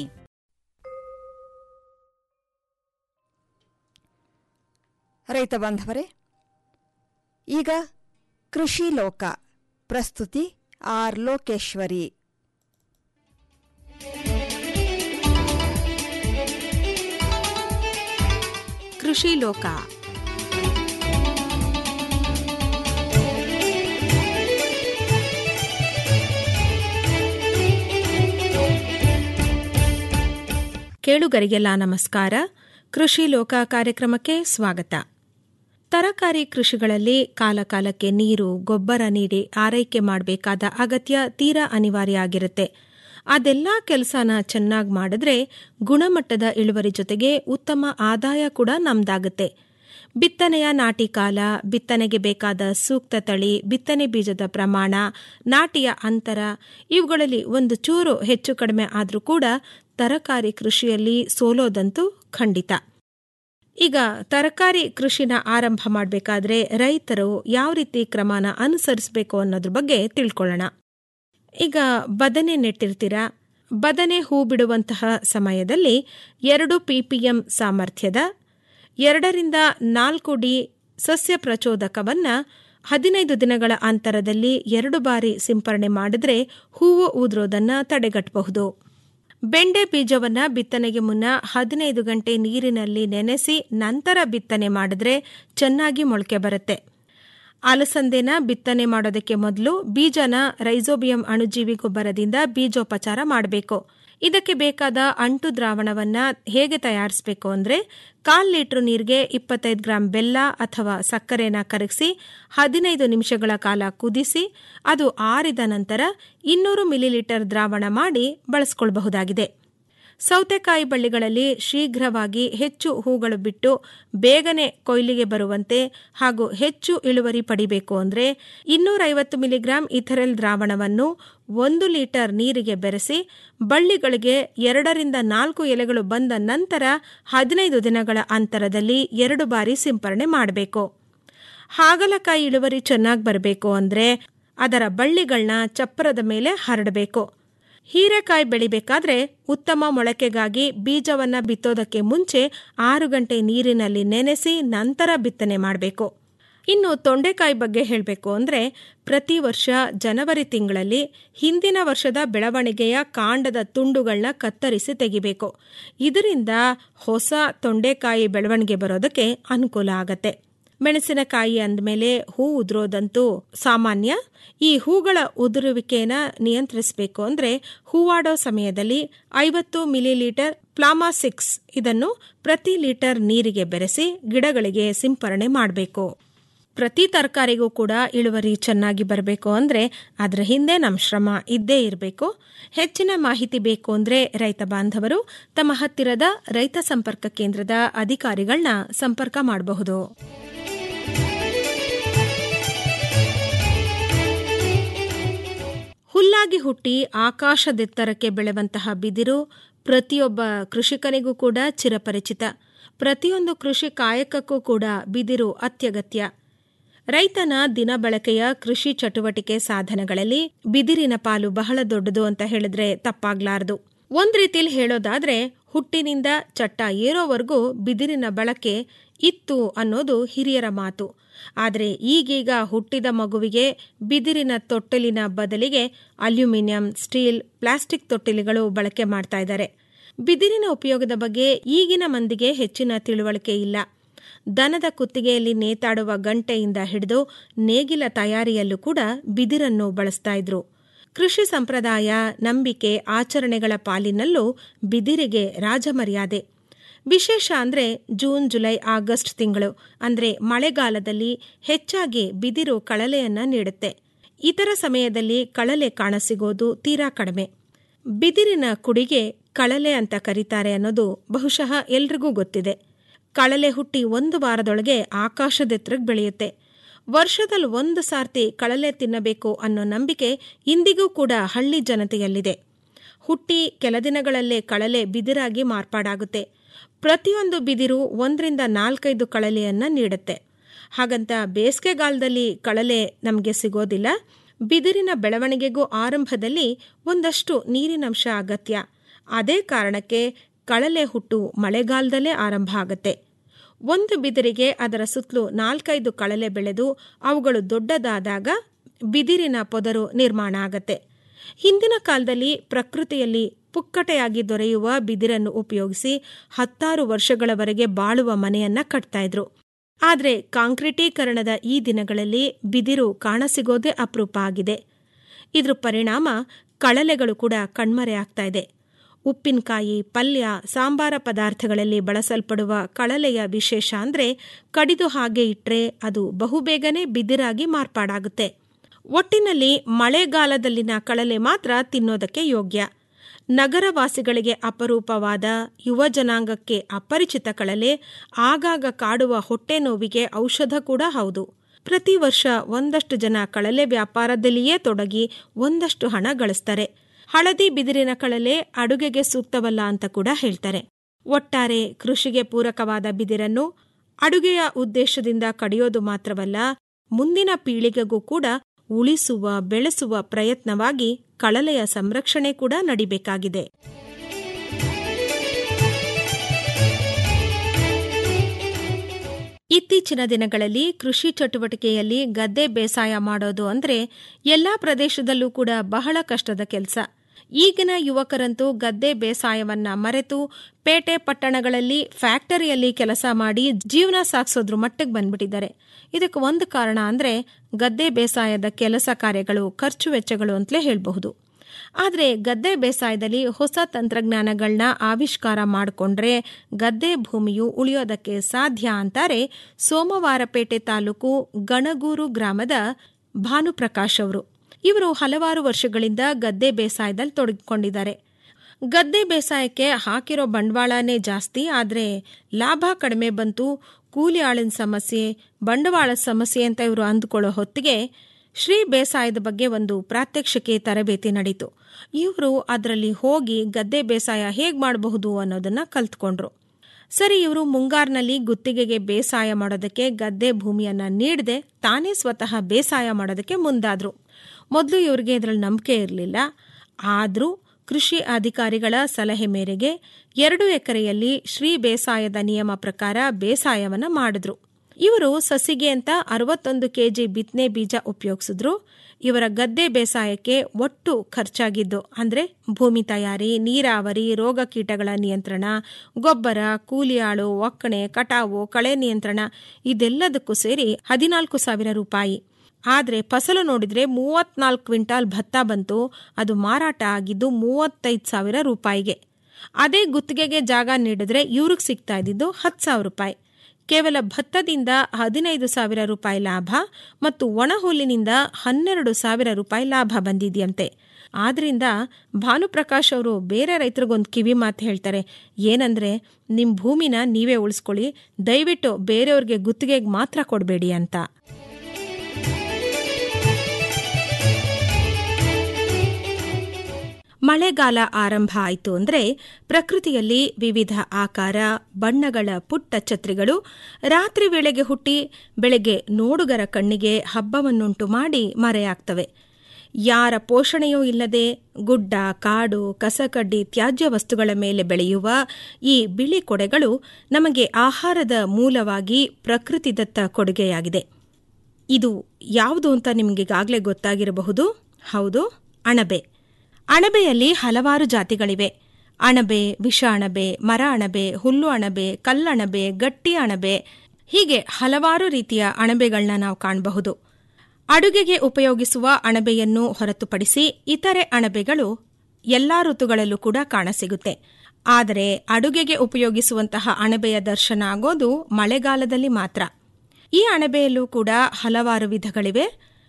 ರೈತ ಬಾಂಧವರೇ ಈಗ ಕೃಷಿ ಲೋಕ ಪ್ರಸ್ತುತಿ ಆರ್ ಲೋಕೇಶ್ವರಿ ಕೃಷಿ ಲೋಕ ಕೇಳುಗರಿಗೆಲ್ಲ ನಮಸ್ಕಾರ ಕೃಷಿ ಲೋಕ ಕಾರ್ಯಕ್ರಮಕ್ಕೆ ಸ್ವಾಗತ ತರಕಾರಿ ಕೃಷಿಗಳಲ್ಲಿ ಕಾಲಕಾಲಕ್ಕೆ ನೀರು ಗೊಬ್ಬರ ನೀಡಿ ಆರೈಕೆ ಮಾಡಬೇಕಾದ ಅಗತ್ಯ ತೀರಾ ಅನಿವಾರ್ಯ ಆಗಿರುತ್ತೆ ಅದೆಲ್ಲ ಕೆಲಸನ ಚೆನ್ನಾಗಿ ಮಾಡಿದ್ರೆ ಗುಣಮಟ್ಟದ ಇಳುವರಿ ಜೊತೆಗೆ ಉತ್ತಮ ಆದಾಯ ಕೂಡ ನಮ್ದಾಗುತ್ತೆ ಬಿತ್ತನೆಯ ನಾಟಿ ಕಾಲ ಬಿತ್ತನೆಗೆ ಬೇಕಾದ ಸೂಕ್ತ ತಳಿ ಬಿತ್ತನೆ ಬೀಜದ ಪ್ರಮಾಣ ನಾಟಿಯ ಅಂತರ ಇವುಗಳಲ್ಲಿ ಒಂದು ಚೂರು ಹೆಚ್ಚು ಕಡಿಮೆ ಆದರೂ ಕೂಡ ತರಕಾರಿ ಕೃಷಿಯಲ್ಲಿ ಸೋಲೋದಂತೂ ಖಂಡಿತ ಈಗ ತರಕಾರಿ ಕೃಷಿನ ಆರಂಭ ಮಾಡಬೇಕಾದ್ರೆ ರೈತರು ಯಾವ ರೀತಿ ಕ್ರಮನ ಅನುಸರಿಸಬೇಕು ಅನ್ನೋದ್ರ ಬಗ್ಗೆ ತಿಳ್ಕೊಳ್ಳೋಣ ಈಗ ಬದನೆ ನೆಟ್ಟಿರ್ತೀರಾ ಬದನೆ ಹೂ ಬಿಡುವಂತಹ ಸಮಯದಲ್ಲಿ ಎರಡು ಪಿಪಿಎಂ ಸಾಮರ್ಥ್ಯದ ಎರಡರಿಂದ ನಾಲ್ಕು ಡಿ ಸಸ್ಯ ಪ್ರಚೋದಕವನ್ನು ಹದಿನೈದು ದಿನಗಳ ಅಂತರದಲ್ಲಿ ಎರಡು ಬಾರಿ ಸಿಂಪರಣೆ ಮಾಡಿದ್ರೆ ಹೂವು ಊದ್ರೋದನ್ನು ತಡೆಗಟ್ಟಬಹುದು ಬೆಂಡೆ ಬೀಜವನ್ನ ಬಿತ್ತನೆಗೆ ಮುನ್ನ ಹದಿನೈದು ಗಂಟೆ ನೀರಿನಲ್ಲಿ ನೆನೆಸಿ ನಂತರ ಬಿತ್ತನೆ ಮಾಡಿದ್ರೆ ಚೆನ್ನಾಗಿ ಮೊಳಕೆ ಬರುತ್ತೆ ಅಲಸಂದೆನ ಬಿತ್ತನೆ ಮಾಡೋದಕ್ಕೆ ಮೊದಲು ಬೀಜನ ರೈಸೋಬಿಯಂ ಅಣುಜೀವಿ ಗೊಬ್ಬರದಿಂದ ಬೀಜೋಪಚಾರ ಮಾಡಬೇಕು ಇದಕ್ಕೆ ಬೇಕಾದ ಅಂಟು ದ್ರಾವಣವನ್ನ ಹೇಗೆ ತಯಾರಿಸಬೇಕು ಅಂದ್ರೆ ಕಾಲ್ ಲೀಟರ್ ನೀರಿಗೆ ಇಪ್ಪತ್ತೈದು ಗ್ರಾಂ ಬೆಲ್ಲ ಅಥವಾ ಸಕ್ಕರೆನ ಕರಗಿಸಿ ಹದಿನೈದು ನಿಮಿಷಗಳ ಕಾಲ ಕುದಿಸಿ ಅದು ಆರಿದ ನಂತರ ಇನ್ನೂರು ಮಿಲಿಲೀಟರ್ ದ್ರಾವಣ ಮಾಡಿ ಬಳಸ್ಕೊಳ್ಬಹುದಾಗಿದೆ ಸೌತೆಕಾಯಿ ಬಳ್ಳಿಗಳಲ್ಲಿ ಶೀಘ್ರವಾಗಿ ಹೆಚ್ಚು ಹೂಗಳು ಬಿಟ್ಟು ಬೇಗನೆ ಕೊಯ್ಲಿಗೆ ಬರುವಂತೆ ಹಾಗೂ ಹೆಚ್ಚು ಇಳುವರಿ ಪಡಿಬೇಕು ಅಂದರೆ ಇನ್ನೂರೈವತ್ತು ಮಿಲಿಗ್ರಾಂ ಇಥರೆಲ್ ದ್ರಾವಣವನ್ನು ಒಂದು ಲೀಟರ್ ನೀರಿಗೆ ಬೆರೆಸಿ ಬಳ್ಳಿಗಳಿಗೆ ಎರಡರಿಂದ ನಾಲ್ಕು ಎಲೆಗಳು ಬಂದ ನಂತರ ಹದಿನೈದು ದಿನಗಳ ಅಂತರದಲ್ಲಿ ಎರಡು ಬಾರಿ ಸಿಂಪರಣೆ ಮಾಡಬೇಕು ಹಾಗಲಕಾಯಿ ಇಳುವರಿ ಚೆನ್ನಾಗಿ ಬರಬೇಕು ಅಂದರೆ ಅದರ ಬಳ್ಳಿಗಳನ್ನ ಚಪ್ಪರದ ಮೇಲೆ ಹರಡಬೇಕು ಹೀರೆಕಾಯಿ ಬೆಳಿಬೇಕಾದ್ರೆ ಉತ್ತಮ ಮೊಳಕೆಗಾಗಿ ಬೀಜವನ್ನ ಬಿತ್ತೋದಕ್ಕೆ ಮುಂಚೆ ಆರು ಗಂಟೆ ನೀರಿನಲ್ಲಿ ನೆನೆಸಿ ನಂತರ ಬಿತ್ತನೆ ಮಾಡಬೇಕು ಇನ್ನು ತೊಂಡೆಕಾಯಿ ಬಗ್ಗೆ ಹೇಳಬೇಕು ಅಂದರೆ ಪ್ರತಿ ವರ್ಷ ಜನವರಿ ತಿಂಗಳಲ್ಲಿ ಹಿಂದಿನ ವರ್ಷದ ಬೆಳವಣಿಗೆಯ ಕಾಂಡದ ತುಂಡುಗಳನ್ನ ಕತ್ತರಿಸಿ ತೆಗಿಬೇಕು ಇದರಿಂದ ಹೊಸ ತೊಂಡೆಕಾಯಿ ಬೆಳವಣಿಗೆ ಬರೋದಕ್ಕೆ ಅನುಕೂಲ ಆಗತ್ತೆ ಮೆಣಸಿನಕಾಯಿ ಅಂದಮೇಲೆ ಹೂ ಉದುರೋದಂತೂ ಸಾಮಾನ್ಯ ಈ ಹೂಗಳ ಉದುರುವಿಕೆನ ನಿಯಂತ್ರಿಸಬೇಕು ಅಂದರೆ ಹೂವಾಡೋ ಸಮಯದಲ್ಲಿ ಐವತ್ತು ಮಿಲಿಲೀಟರ್ ಪ್ಲಾಮಾ ಸಿಕ್ಸ್ ಇದನ್ನು ಪ್ರತಿ ಲೀಟರ್ ನೀರಿಗೆ ಬೆರೆಸಿ ಗಿಡಗಳಿಗೆ ಸಿಂಪರಣೆ ಮಾಡಬೇಕು ಪ್ರತಿ ತರಕಾರಿಗೂ ಕೂಡ ಇಳುವರಿ ಚೆನ್ನಾಗಿ ಬರಬೇಕು ಅಂದರೆ ಅದರ ಹಿಂದೆ ನಮ್ಮ ಶ್ರಮ ಇದ್ದೇ ಇರಬೇಕು ಹೆಚ್ಚಿನ ಮಾಹಿತಿ ಬೇಕು ಅಂದರೆ ರೈತ ಬಾಂಧವರು ತಮ್ಮ ಹತ್ತಿರದ ರೈತ ಸಂಪರ್ಕ ಕೇಂದ್ರದ ಅಧಿಕಾರಿಗಳನ್ನ ಸಂಪರ್ಕ ಮಾಡಬಹುದು ಹುಲ್ಲಾಗಿ ಹುಟ್ಟಿ ಆಕಾಶದೆತ್ತರಕ್ಕೆ ಬೆಳೆವಂತಹ ಬಿದಿರು ಪ್ರತಿಯೊಬ್ಬ ಕೃಷಿಕನಿಗೂ ಕೂಡ ಚಿರಪರಿಚಿತ ಪ್ರತಿಯೊಂದು ಕೃಷಿ ಕಾಯಕಕ್ಕೂ ಕೂಡ ಬಿದಿರು ಅತ್ಯಗತ್ಯ ರೈತನ ದಿನ ಬಳಕೆಯ ಕೃಷಿ ಚಟುವಟಿಕೆ ಸಾಧನಗಳಲ್ಲಿ ಬಿದಿರಿನ ಪಾಲು ಬಹಳ ದೊಡ್ಡದು ಅಂತ ಹೇಳಿದ್ರೆ ತಪ್ಪಾಗ್ಲಾರದು ಒಂದ್ ರೀತಿಯಲ್ಲಿ ಹೇಳೋದಾದ್ರೆ ಹುಟ್ಟಿನಿಂದ ಚಟ್ಟ ಏರೋವರೆಗೂ ಬಿದಿರಿನ ಬಳಕೆ ಇತ್ತು ಅನ್ನೋದು ಹಿರಿಯರ ಮಾತು ಆದರೆ ಈಗೀಗ ಹುಟ್ಟಿದ ಮಗುವಿಗೆ ಬಿದಿರಿನ ತೊಟ್ಟಿಲಿನ ಬದಲಿಗೆ ಅಲ್ಯೂಮಿನಿಯಂ ಸ್ಟೀಲ್ ಪ್ಲಾಸ್ಟಿಕ್ ತೊಟ್ಟಿಲಿಗಳು ಬಳಕೆ ಮಾಡ್ತಾ ಇದ್ದಾರೆ ಬಿದಿರಿನ ಉಪಯೋಗದ ಬಗ್ಗೆ ಈಗಿನ ಮಂದಿಗೆ ಹೆಚ್ಚಿನ ತಿಳುವಳಿಕೆ ಇಲ್ಲ ದನದ ಕುತ್ತಿಗೆಯಲ್ಲಿ ನೇತಾಡುವ ಗಂಟೆಯಿಂದ ಹಿಡಿದು ನೇಗಿಲ ತಯಾರಿಯಲ್ಲೂ ಕೂಡ ಬಿದಿರನ್ನು ಬಳಸ್ತಾ ಇದ್ರು ಕೃಷಿ ಸಂಪ್ರದಾಯ ನಂಬಿಕೆ ಆಚರಣೆಗಳ ಪಾಲಿನಲ್ಲೂ ಬಿದಿರಿಗೆ ರಾಜಮರ್ಯಾದೆ ವಿಶೇಷ ಅಂದರೆ ಜೂನ್ ಜುಲೈ ಆಗಸ್ಟ್ ತಿಂಗಳು ಅಂದರೆ ಮಳೆಗಾಲದಲ್ಲಿ ಹೆಚ್ಚಾಗಿ ಬಿದಿರು ಕಳಲೆಯನ್ನ ನೀಡುತ್ತೆ ಇತರ ಸಮಯದಲ್ಲಿ ಕಳಲೆ ಕಾಣಸಿಗೋದು ತೀರಾ ಕಡಿಮೆ ಬಿದಿರಿನ ಕುಡಿಗೆ ಕಳಲೆ ಅಂತ ಕರೀತಾರೆ ಅನ್ನೋದು ಬಹುಶಃ ಎಲ್ರಿಗೂ ಗೊತ್ತಿದೆ ಕಳಲೆ ಹುಟ್ಟಿ ಒಂದು ವಾರದೊಳಗೆ ಆಕಾಶದೆತ್ತರಕ್ಕೆ ಬೆಳೆಯುತ್ತೆ ವರ್ಷದಲ್ಲಿ ಒಂದು ಸಾರ್ತಿ ಕಳಲೆ ತಿನ್ನಬೇಕು ಅನ್ನೋ ನಂಬಿಕೆ ಇಂದಿಗೂ ಕೂಡ ಹಳ್ಳಿ ಜನತೆಯಲ್ಲಿದೆ ಹುಟ್ಟಿ ಕೆಲ ದಿನಗಳಲ್ಲೇ ಕಳಲೆ ಬಿದಿರಾಗಿ ಮಾರ್ಪಾಡಾಗುತ್ತೆ ಪ್ರತಿಯೊಂದು ಬಿದಿರು ಒಂದರಿಂದ ನಾಲ್ಕೈದು ಕಳಲೆಯನ್ನ ನೀಡುತ್ತೆ ಹಾಗಂತ ಬೇಸಿಗೆಗಾಲದಲ್ಲಿ ಕಳಲೆ ನಮಗೆ ಸಿಗೋದಿಲ್ಲ ಬಿದಿರಿನ ಬೆಳವಣಿಗೆಗೂ ಆರಂಭದಲ್ಲಿ ಒಂದಷ್ಟು ನೀರಿನಂಶ ಅಗತ್ಯ ಅದೇ ಕಾರಣಕ್ಕೆ ಕಳಲೆ ಹುಟ್ಟು ಮಳೆಗಾಲದಲ್ಲೇ ಆರಂಭ ಆಗುತ್ತೆ ಒಂದು ಬಿದಿರಿಗೆ ಅದರ ಸುತ್ತಲೂ ನಾಲ್ಕೈದು ಕಳಲೆ ಬೆಳೆದು ಅವುಗಳು ದೊಡ್ಡದಾದಾಗ ಬಿದಿರಿನ ಪೊದರು ನಿರ್ಮಾಣ ಆಗತ್ತೆ ಹಿಂದಿನ ಕಾಲದಲ್ಲಿ ಪ್ರಕೃತಿಯಲ್ಲಿ ಪುಕ್ಕಟೆಯಾಗಿ ದೊರೆಯುವ ಬಿದಿರನ್ನು ಉಪಯೋಗಿಸಿ ಹತ್ತಾರು ವರ್ಷಗಳವರೆಗೆ ಬಾಳುವ ಮನೆಯನ್ನ ಕಟ್ತಾ ಇದ್ರು ಆದರೆ ಕಾಂಕ್ರೀಟೀಕರಣದ ಈ ದಿನಗಳಲ್ಲಿ ಬಿದಿರು ಕಾಣಸಿಗೋದೇ ಅಪರೂಪ ಆಗಿದೆ ಇದ್ರ ಪರಿಣಾಮ ಕಳಲೆಗಳು ಕೂಡ ಕಣ್ಮರೆ ಆಗ್ತಾ ಇದೆ ಉಪ್ಪಿನಕಾಯಿ ಪಲ್ಯ ಸಾಂಬಾರ ಪದಾರ್ಥಗಳಲ್ಲಿ ಬಳಸಲ್ಪಡುವ ಕಳಲೆಯ ವಿಶೇಷ ಅಂದರೆ ಕಡಿದು ಹಾಗೆ ಇಟ್ಟರೆ ಅದು ಬಹುಬೇಗನೆ ಬಿದಿರಾಗಿ ಮಾರ್ಪಾಡಾಗುತ್ತೆ ಒಟ್ಟಿನಲ್ಲಿ ಮಳೆಗಾಲದಲ್ಲಿನ ಕಳಲೆ ಮಾತ್ರ ತಿನ್ನೋದಕ್ಕೆ ಯೋಗ್ಯ ನಗರವಾಸಿಗಳಿಗೆ ಅಪರೂಪವಾದ ಯುವ ಜನಾಂಗಕ್ಕೆ ಅಪರಿಚಿತ ಕಳಲೆ ಆಗಾಗ ಕಾಡುವ ಹೊಟ್ಟೆ ನೋವಿಗೆ ಔಷಧ ಕೂಡ ಹೌದು ಪ್ರತಿ ವರ್ಷ ಒಂದಷ್ಟು ಜನ ಕಳಲೆ ವ್ಯಾಪಾರದಲ್ಲಿಯೇ ತೊಡಗಿ ಒಂದಷ್ಟು ಹಣ ಗಳಿಸ್ತಾರೆ ಹಳದಿ ಬಿದಿರಿನ ಕಳಲೆ ಅಡುಗೆಗೆ ಸೂಕ್ತವಲ್ಲ ಅಂತ ಕೂಡ ಹೇಳ್ತಾರೆ ಒಟ್ಟಾರೆ ಕೃಷಿಗೆ ಪೂರಕವಾದ ಬಿದಿರನ್ನು ಅಡುಗೆಯ ಉದ್ದೇಶದಿಂದ ಕಡಿಯೋದು ಮಾತ್ರವಲ್ಲ ಮುಂದಿನ ಪೀಳಿಗೆಗೂ ಕೂಡ ಉಳಿಸುವ ಬೆಳೆಸುವ ಪ್ರಯತ್ನವಾಗಿ ಕಳಲೆಯ ಸಂರಕ್ಷಣೆ ಕೂಡ ನಡಿಬೇಕಾಗಿದೆ ಇತ್ತೀಚಿನ ದಿನಗಳಲ್ಲಿ ಕೃಷಿ ಚಟುವಟಿಕೆಯಲ್ಲಿ ಗದ್ದೆ ಬೇಸಾಯ ಮಾಡೋದು ಅಂದ್ರೆ ಎಲ್ಲಾ ಪ್ರದೇಶದಲ್ಲೂ ಕೂಡ ಬಹಳ ಕಷ್ಟದ ಕೆಲಸ ಈಗಿನ ಯುವಕರಂತೂ ಗದ್ದೆ ಬೇಸಾಯವನ್ನ ಮರೆತು ಪೇಟೆ ಪಟ್ಟಣಗಳಲ್ಲಿ ಫ್ಯಾಕ್ಟರಿಯಲ್ಲಿ ಕೆಲಸ ಮಾಡಿ ಜೀವನ ಸಾಗಿಸೋದ್ರ ಮಟ್ಟಿಗೆ ಬಂದ್ಬಿಟ್ಟಿದ್ದಾರೆ ಇದಕ್ಕೆ ಒಂದು ಕಾರಣ ಅಂದ್ರೆ ಗದ್ದೆ ಬೇಸಾಯದ ಕೆಲಸ ಕಾರ್ಯಗಳು ಖರ್ಚು ವೆಚ್ಚಗಳು ಅಂತಲೇ ಹೇಳಬಹುದು ಆದರೆ ಗದ್ದೆ ಬೇಸಾಯದಲ್ಲಿ ಹೊಸ ತಂತ್ರಜ್ಞಾನಗಳನ್ನ ಆವಿಷ್ಕಾರ ಮಾಡಿಕೊಂಡ್ರೆ ಗದ್ದೆ ಭೂಮಿಯು ಉಳಿಯೋದಕ್ಕೆ ಸಾಧ್ಯ ಅಂತಾರೆ ಸೋಮವಾರಪೇಟೆ ತಾಲೂಕು ಗಣಗೂರು ಗ್ರಾಮದ ಭಾನುಪ್ರಕಾಶ್ ಅವರು ಇವರು ಹಲವಾರು ವರ್ಷಗಳಿಂದ ಗದ್ದೆ ಬೇಸಾಯದಲ್ಲಿ ತೊಡಗಿಕೊಂಡಿದ್ದಾರೆ ಗದ್ದೆ ಬೇಸಾಯಕ್ಕೆ ಹಾಕಿರೋ ಬಂಡವಾಳನೇ ಜಾಸ್ತಿ ಆದರೆ ಲಾಭ ಕಡಿಮೆ ಬಂತು ಕೂಲಿ ಆಳಿನ ಸಮಸ್ಯೆ ಬಂಡವಾಳದ ಸಮಸ್ಯೆ ಅಂತ ಇವರು ಅಂದುಕೊಳ್ಳೋ ಹೊತ್ತಿಗೆ ಶ್ರೀ ಬೇಸಾಯದ ಬಗ್ಗೆ ಒಂದು ಪ್ರಾತ್ಯಕ್ಷಿಕೆ ತರಬೇತಿ ನಡೀತು ಇವರು ಅದರಲ್ಲಿ ಹೋಗಿ ಗದ್ದೆ ಬೇಸಾಯ ಹೇಗೆ ಮಾಡಬಹುದು ಅನ್ನೋದನ್ನ ಕಲ್ತ್ಕೊಂಡ್ರು ಸರಿ ಇವರು ಮುಂಗಾರಿನಲ್ಲಿ ಗುತ್ತಿಗೆಗೆ ಬೇಸಾಯ ಮಾಡೋದಕ್ಕೆ ಗದ್ದೆ ಭೂಮಿಯನ್ನ ನೀಡದೆ ತಾನೇ ಸ್ವತಃ ಬೇಸಾಯ ಮಾಡೋದಕ್ಕೆ ಮುಂದಾದ್ರು ಮೊದಲು ಇವರಿಗೆ ಇದರಲ್ಲಿ ನಂಬಿಕೆ ಇರಲಿಲ್ಲ ಆದರೂ ಕೃಷಿ ಅಧಿಕಾರಿಗಳ ಸಲಹೆ ಮೇರೆಗೆ ಎರಡು ಎಕರೆಯಲ್ಲಿ ಶ್ರೀ ಬೇಸಾಯದ ನಿಯಮ ಪ್ರಕಾರ ಬೇಸಾಯವನ್ನ ಮಾಡಿದ್ರು ಇವರು ಸಸಿಗೆ ಅಂತ ಅರವತ್ತೊಂದು ಕೆಜಿ ಬಿತ್ತನೆ ಬೀಜ ಉಪಯೋಗಿಸಿದ್ರು ಇವರ ಗದ್ದೆ ಬೇಸಾಯಕ್ಕೆ ಒಟ್ಟು ಖರ್ಚಾಗಿದ್ದು ಅಂದ್ರೆ ಭೂಮಿ ತಯಾರಿ ನೀರಾವರಿ ರೋಗ ಕೀಟಗಳ ನಿಯಂತ್ರಣ ಗೊಬ್ಬರ ಕೂಲಿ ಆಳು ಒಕ್ಕಣೆ ಕಟಾವು ಕಳೆ ನಿಯಂತ್ರಣ ಇದೆಲ್ಲದಕ್ಕೂ ಸೇರಿ ಹದಿನಾಲ್ಕು ಸಾವಿರ ರೂಪಾಯಿ ಆದರೆ ಫಸಲು ನೋಡಿದ್ರೆ ಮೂವತ್ನಾಲ್ಕು ಕ್ವಿಂಟಾಲ್ ಭತ್ತ ಬಂತು ಅದು ಮಾರಾಟ ಆಗಿದ್ದು ಮೂವತ್ತೈದು ಸಾವಿರ ರೂಪಾಯಿಗೆ ಅದೇ ಗುತ್ತಿಗೆಗೆ ಜಾಗ ನೀಡಿದ್ರೆ ಇವ್ರಿಗೆ ಸಿಗ್ತಾ ಇದ್ದಿದ್ದು ಹತ್ತು ಸಾವಿರ ರೂಪಾಯಿ ಕೇವಲ ಭತ್ತದಿಂದ ಹದಿನೈದು ಸಾವಿರ ರೂಪಾಯಿ ಲಾಭ ಮತ್ತು ಒಣ ಹುಲ್ಲಿನಿಂದ ಹನ್ನೆರಡು ಸಾವಿರ ರೂಪಾಯಿ ಲಾಭ ಬಂದಿದೆಯಂತೆ ಆದ್ರಿಂದ ಭಾನುಪ್ರಕಾಶ್ ಅವರು ಬೇರೆ ರೈತರಿಗೊಂದು ಕಿವಿ ಮಾತು ಹೇಳ್ತಾರೆ ಏನಂದ್ರೆ ನಿಮ್ಮ ಭೂಮಿನ ನೀವೇ ಉಳಿಸ್ಕೊಳ್ಳಿ ದಯವಿಟ್ಟು ಬೇರೆಯವ್ರಿಗೆ ಗುತ್ತಿಗೆಗೆ ಮಾತ್ರ ಕೊಡಬೇಡಿ ಅಂತ ಮಳೆಗಾಲ ಆರಂಭ ಆಯಿತು ಅಂದರೆ ಪ್ರಕೃತಿಯಲ್ಲಿ ವಿವಿಧ ಆಕಾರ ಬಣ್ಣಗಳ ಪುಟ್ಟ ಛತ್ರಿಗಳು ರಾತ್ರಿ ವೇಳೆಗೆ ಹುಟ್ಟಿ ಬೆಳಗ್ಗೆ ನೋಡುಗರ ಕಣ್ಣಿಗೆ ಹಬ್ಬವನ್ನುಂಟು ಮಾಡಿ ಮರೆಯಾಗ್ತವೆ ಯಾರ ಪೋಷಣೆಯೂ ಇಲ್ಲದೆ ಗುಡ್ಡ ಕಾಡು ಕಸಕಡ್ಡಿ ತ್ಯಾಜ್ಯ ವಸ್ತುಗಳ ಮೇಲೆ ಬೆಳೆಯುವ ಈ ಬಿಳಿ ಕೊಡೆಗಳು ನಮಗೆ ಆಹಾರದ ಮೂಲವಾಗಿ ಪ್ರಕೃತಿದತ್ತ ಕೊಡುಗೆಯಾಗಿದೆ ಇದು ಯಾವುದು ಅಂತ ನಿಮಗೀಗಾಗಲೇ ಗೊತ್ತಾಗಿರಬಹುದು ಹೌದು ಅಣಬೆ ಅಣಬೆಯಲ್ಲಿ ಹಲವಾರು ಜಾತಿಗಳಿವೆ ಅಣಬೆ ವಿಷ ಅಣಬೆ ಮರ ಅಣಬೆ ಹುಲ್ಲು ಅಣಬೆ ಕಲ್ಲಣಬೆ ಗಟ್ಟಿ ಅಣಬೆ ಹೀಗೆ ಹಲವಾರು ರೀತಿಯ ಅಣಬೆಗಳನ್ನ ನಾವು ಕಾಣಬಹುದು ಅಡುಗೆಗೆ ಉಪಯೋಗಿಸುವ ಅಣಬೆಯನ್ನು ಹೊರತುಪಡಿಸಿ ಇತರೆ ಅಣಬೆಗಳು ಎಲ್ಲಾ ಋತುಗಳಲ್ಲೂ ಕೂಡ ಕಾಣಸಿಗುತ್ತೆ ಆದರೆ ಅಡುಗೆಗೆ ಉಪಯೋಗಿಸುವಂತಹ ಅಣಬೆಯ ದರ್ಶನ ಆಗೋದು ಮಳೆಗಾಲದಲ್ಲಿ ಮಾತ್ರ ಈ ಅಣಬೆಯಲ್ಲೂ ಕೂಡ ಹಲವಾರು ವಿಧಗಳಿವೆ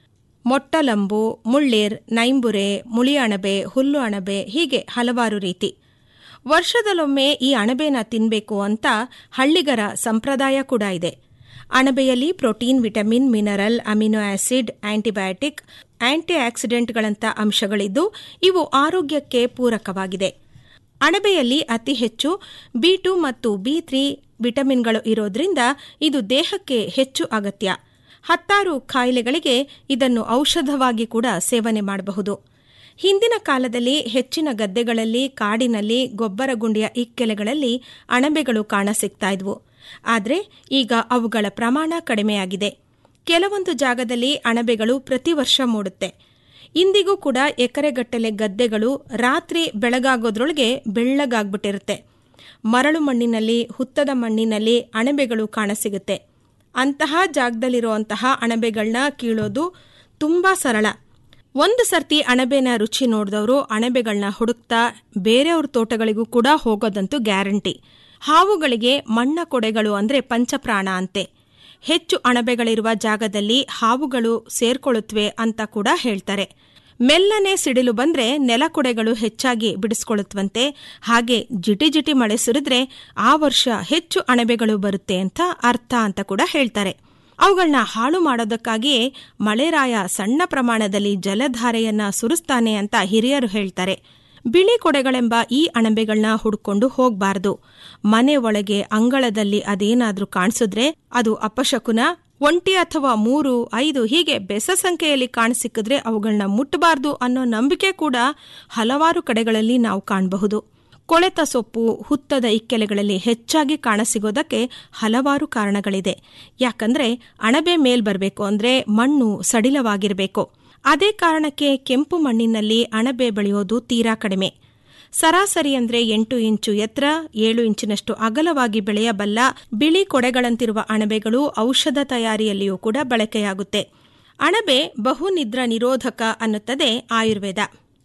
ಮೊಟ್ಟಲಂಬು ಮುಳ್ಳೇರ್ ನೈಂಬುರೆ ಮುಳಿ ಅಣಬೆ ಹುಲ್ಲು ಅಣಬೆ ಹೀಗೆ ಹಲವಾರು ರೀತಿ ವರ್ಷದಲ್ಲೊಮ್ಮೆ ಈ ಅಣಬೆನ ತಿನ್ನಬೇಕು ಅಂತ ಹಳ್ಳಿಗರ ಸಂಪ್ರದಾಯ ಕೂಡ ಇದೆ ಅಣಬೆಯಲ್ಲಿ protein vitamin mineral amino acid antibiotic anti ಆಕ್ಸಿಡೆಂಟ್ಗಳಂಥ ಅಂಶಗಳಿದ್ದು ಇವು ಆರೋಗ್ಯಕ್ಕೆ ಪೂರಕವಾಗಿದೆ ಅಣಬೆಯಲ್ಲಿ ಅತಿ ಹೆಚ್ಚು ಬಿ ಟು ಮತ್ತು ಬಿ ತ್ರೀ ವಿಟಮಿನ್ಗಳು ಇರೋದ್ರಿಂದ ಇದು ದೇಹಕ್ಕೆ ಹೆಚ್ಚು ಅಗತ್ಯ ಹತ್ತಾರು ಕಾಯಿಲೆಗಳಿಗೆ ಇದನ್ನು ಔಷಧವಾಗಿ ಕೂಡ ಸೇವನೆ ಮಾಡಬಹುದು ಹಿಂದಿನ ಕಾಲದಲ್ಲಿ ಹೆಚ್ಚಿನ ಗದ್ದೆಗಳಲ್ಲಿ ಕಾಡಿನಲ್ಲಿ ಗೊಬ್ಬರ ಗುಂಡಿಯ ಇಕ್ಕೆಲೆಗಳಲ್ಲಿ ಅಣಬೆಗಳು ಕಾಣಸಿಗ್ತಾ ಇದ್ವು ಆದರೆ ಈಗ ಅವುಗಳ ಪ್ರಮಾಣ ಕಡಿಮೆಯಾಗಿದೆ ಕೆಲವೊಂದು ಜಾಗದಲ್ಲಿ ಅಣಬೆಗಳು ಪ್ರತಿ ವರ್ಷ ಮೂಡುತ್ತೆ ಇಂದಿಗೂ ಕೂಡ ಎಕರೆಗಟ್ಟಲೆ ಗದ್ದೆಗಳು ರಾತ್ರಿ ಬೆಳಗಾಗೋದ್ರೊಳಗೆ ಬೆಳ್ಳಗಾಗ್ಬಿಟ್ಟಿರುತ್ತೆ ಮರಳು ಮಣ್ಣಿನಲ್ಲಿ ಹುತ್ತದ ಮಣ್ಣಿನಲ್ಲಿ ಅಣಬೆಗಳು ಕಾಣಸಿಗುತ್ತೆ ಅಂತಹ ಜಾಗದಲ್ಲಿರುವಂತಹ ಅಣಬೆಗಳನ್ನ ಕೀಳೋದು ತುಂಬಾ ಸರಳ ಒಂದು ಸರ್ತಿ ಅಣಬೆನ ರುಚಿ ನೋಡಿದವರು ಅಣಬೆಗಳನ್ನ ಹುಡುಕ್ತಾ ಬೇರೆಯವ್ರ ತೋಟಗಳಿಗೂ ಕೂಡ ಹೋಗೋದಂತೂ ಗ್ಯಾರಂಟಿ ಹಾವುಗಳಿಗೆ ಮಣ್ಣ ಕೊಡೆಗಳು ಅಂದ್ರೆ ಪಂಚಪ್ರಾಣ ಅಂತೆ ಹೆಚ್ಚು ಅಣಬೆಗಳಿರುವ ಜಾಗದಲ್ಲಿ ಹಾವುಗಳು ಸೇರ್ಕೊಳ್ಳುತ್ತವೆ ಅಂತ ಕೂಡ ಹೇಳ್ತಾರೆ ಮೆಲ್ಲನೆ ಸಿಡಿಲು ಬಂದ್ರೆ ನೆಲಕೊಡೆಗಳು ಹೆಚ್ಚಾಗಿ ಬಿಡಿಸ್ಕೊಳ್ಳುತ್ತವಂತೆ ಹಾಗೆ ಜಿಟಿ ಜಿಟಿ ಮಳೆ ಸುರಿದ್ರೆ ಆ ವರ್ಷ ಹೆಚ್ಚು ಅಣಬೆಗಳು ಬರುತ್ತೆ ಅಂತ ಅರ್ಥ ಅಂತ ಕೂಡ ಹೇಳ್ತಾರೆ ಅವುಗಳನ್ನ ಹಾಳು ಮಾಡೋದಕ್ಕಾಗಿಯೇ ಮಳೆರಾಯ ಸಣ್ಣ ಪ್ರಮಾಣದಲ್ಲಿ ಜಲಧಾರೆಯನ್ನ ಸುರಿಸ್ತಾನೆ ಅಂತ ಹಿರಿಯರು ಹೇಳ್ತಾರೆ ಬಿಳಿ ಕೊಡೆಗಳೆಂಬ ಈ ಅಣಬೆಗಳನ್ನ ಹುಡ್ಕೊಂಡು ಹೋಗ್ಬಾರ್ದು ಮನೆ ಒಳಗೆ ಅಂಗಳದಲ್ಲಿ ಅದೇನಾದ್ರೂ ಕಾಣಿಸಿದ್ರೆ ಅದು ಅಪಶಕುನ ಒಂಟಿ ಅಥವಾ ಮೂರು ಐದು ಹೀಗೆ ಬೆಸ ಸಂಖ್ಯೆಯಲ್ಲಿ ಕಾಣಸಿಕ್ಕಿದ್ರೆ ಅವುಗಳನ್ನ ಮುಟ್ಟಬಾರ್ದು ಅನ್ನೋ ನಂಬಿಕೆ ಕೂಡ ಹಲವಾರು ಕಡೆಗಳಲ್ಲಿ ನಾವು ಕಾಣಬಹುದು ಕೊಳೆತ ಸೊಪ್ಪು ಹುತ್ತದ ಇಕ್ಕೆಲೆಗಳಲ್ಲಿ ಹೆಚ್ಚಾಗಿ ಕಾಣಸಿಗೋದಕ್ಕೆ ಹಲವಾರು ಕಾರಣಗಳಿದೆ ಯಾಕಂದ್ರೆ ಅಣಬೆ ಮೇಲ್ ಬರಬೇಕು ಅಂದ್ರೆ ಮಣ್ಣು ಸಡಿಲವಾಗಿರಬೇಕು ಅದೇ ಕಾರಣಕ್ಕೆ ಕೆಂಪು ಮಣ್ಣಿನಲ್ಲಿ ಅಣಬೆ ಬೆಳೆಯೋದು ತೀರಾ ಕಡಿಮೆ ಸರಾಸರಿ ಅಂದ್ರೆ ಎಂಟು ಇಂಚು ಎತ್ತರ ಏಳು ಇಂಚಿನಷ್ಟು ಅಗಲವಾಗಿ ಬೆಳೆಯಬಲ್ಲ ಬಿಳಿ ಕೊಡೆಗಳಂತಿರುವ ಅಣಬೆಗಳು ಔಷಧ ತಯಾರಿಯಲ್ಲಿಯೂ ಕೂಡ ಬಳಕೆಯಾಗುತ್ತೆ ಅಣಬೆ ಬಹುನಿದ್ರ ನಿರೋಧಕ ಅನ್ನುತ್ತದೆ ಆಯುರ್ವೇದ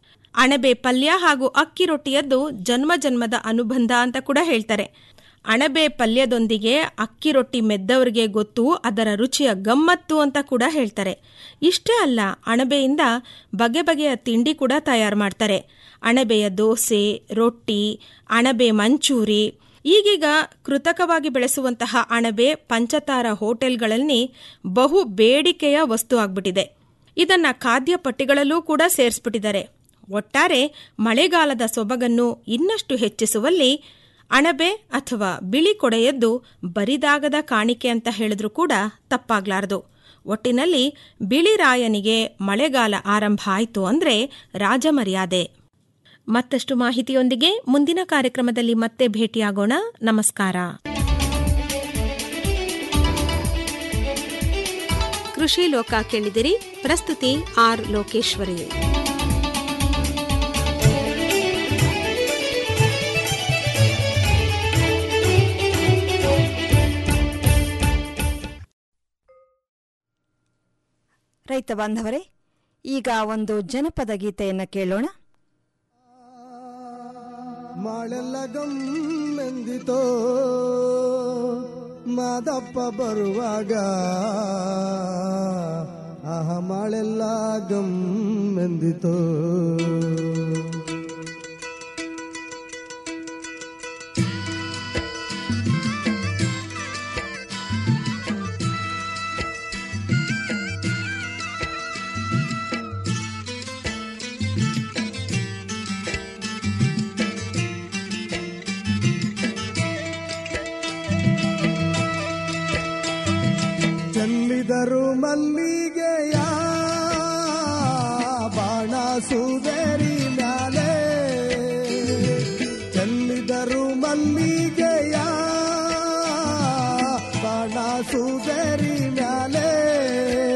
ಅಣಬೆ ಪಲ್ಯ ಹಾಗೂ ಅಕ್ಕಿ ರೊಟ್ಟಿಯದ್ದು ಜನ್ಮ ಜನ್ಮದ ಅನುಬಂಧ ಅಂತ ಕೂಡ ಹೇಳ್ತಾರೆ ಅಣಬೆ ಪಲ್ಯದೊಂದಿಗೆ ಅಕ್ಕಿ ರೊಟ್ಟಿ ಮೆದ್ದವರಿಗೆ ಗೊತ್ತು ಅದರ ರುಚಿಯ ಗಮ್ಮತ್ತು ಅಂತ ಕೂಡ ಹೇಳ್ತಾರೆ ಇಷ್ಟೇ ಅಲ್ಲ ಅಣಬೆಯಿಂದ ಬಗೆ ಬಗೆಯ ತಿಂಡಿ ಕೂಡ ತಯಾರು ಮಾಡ್ತಾರೆ ಅಣಬೆಯ ದೋಸೆ ರೊಟ್ಟಿ ಅಣಬೆ ಮಂಚೂರಿ ಈಗೀಗ ಕೃತಕವಾಗಿ ಬೆಳೆಸುವಂತಹ ಅಣಬೆ ಪಂಚತಾರ ಹೋಟೆಲ್ಗಳಲ್ಲಿ ಬಹು ಬೇಡಿಕೆಯ ವಸ್ತು ಆಗ್ಬಿಟ್ಟಿದೆ ಇದನ್ನ ಖಾದ್ಯ ಪಟ್ಟಿಗಳಲ್ಲೂ ಕೂಡ ಸೇರಿಸ್ಬಿಟ್ಟಿದ್ದಾರೆ ಒಟ್ಟಾರೆ ಮಳೆಗಾಲದ ಸೊಬಗನ್ನು ಇನ್ನಷ್ಟು ಹೆಚ್ಚಿಸುವಲ್ಲಿ ಅಣಬೆ ಅಥವಾ ಬಿಳಿ ಕೊಡೆಯದ್ದು ಬರಿದಾಗದ ಕಾಣಿಕೆ ಅಂತ ಹೇಳಿದ್ರೂ ಕೂಡ ತಪ್ಪಾಗ್ಲಾರದು ಒಟ್ಟಿನಲ್ಲಿ ಬಿಳಿ ರಾಯನಿಗೆ ಮಳೆಗಾಲ ಆರಂಭ ಆಯಿತು ಅಂದ್ರೆ ರಾಜಮರ್ಯಾದೆ ಮತ್ತಷ್ಟು ಮಾಹಿತಿಯೊಂದಿಗೆ ಮುಂದಿನ ಕಾರ್ಯಕ್ರಮದಲ್ಲಿ ಮತ್ತೆ ಭೇಟಿಯಾಗೋಣ ನಮಸ್ಕಾರ ಕೃಷಿ ಲೋಕ ಕೇಳಿದಿರಿ ಪ್ರಸ್ತುತಿ ಆರ್ ಲೋಕೇಶ್ವರಿ ರೈತ ಬಾಂಧವರೇ ಈಗ ಒಂದು ಜನಪದ ಗೀತೆಯನ್ನು ಕೇಳೋಣ ಮಾಳೆಲ್ಲ ಗಮ್ಮೆಂದಿತೋ ಮಾದಪ್ಪ ಬರುವಾಗ ಆಹ ಮಾಳೆಲ್ಲ ಗಮ್ಮೆಂದಿತೋ ಚೆಲ್ಲಿದರು ಮಲ್ಲಿಗೆಯ ಬಾಣ ಸುದರಿ ಮ್ಯಾಲೆ ಚೆಲ್ಲಿದರು ಮಲ್ಲಿಗೆ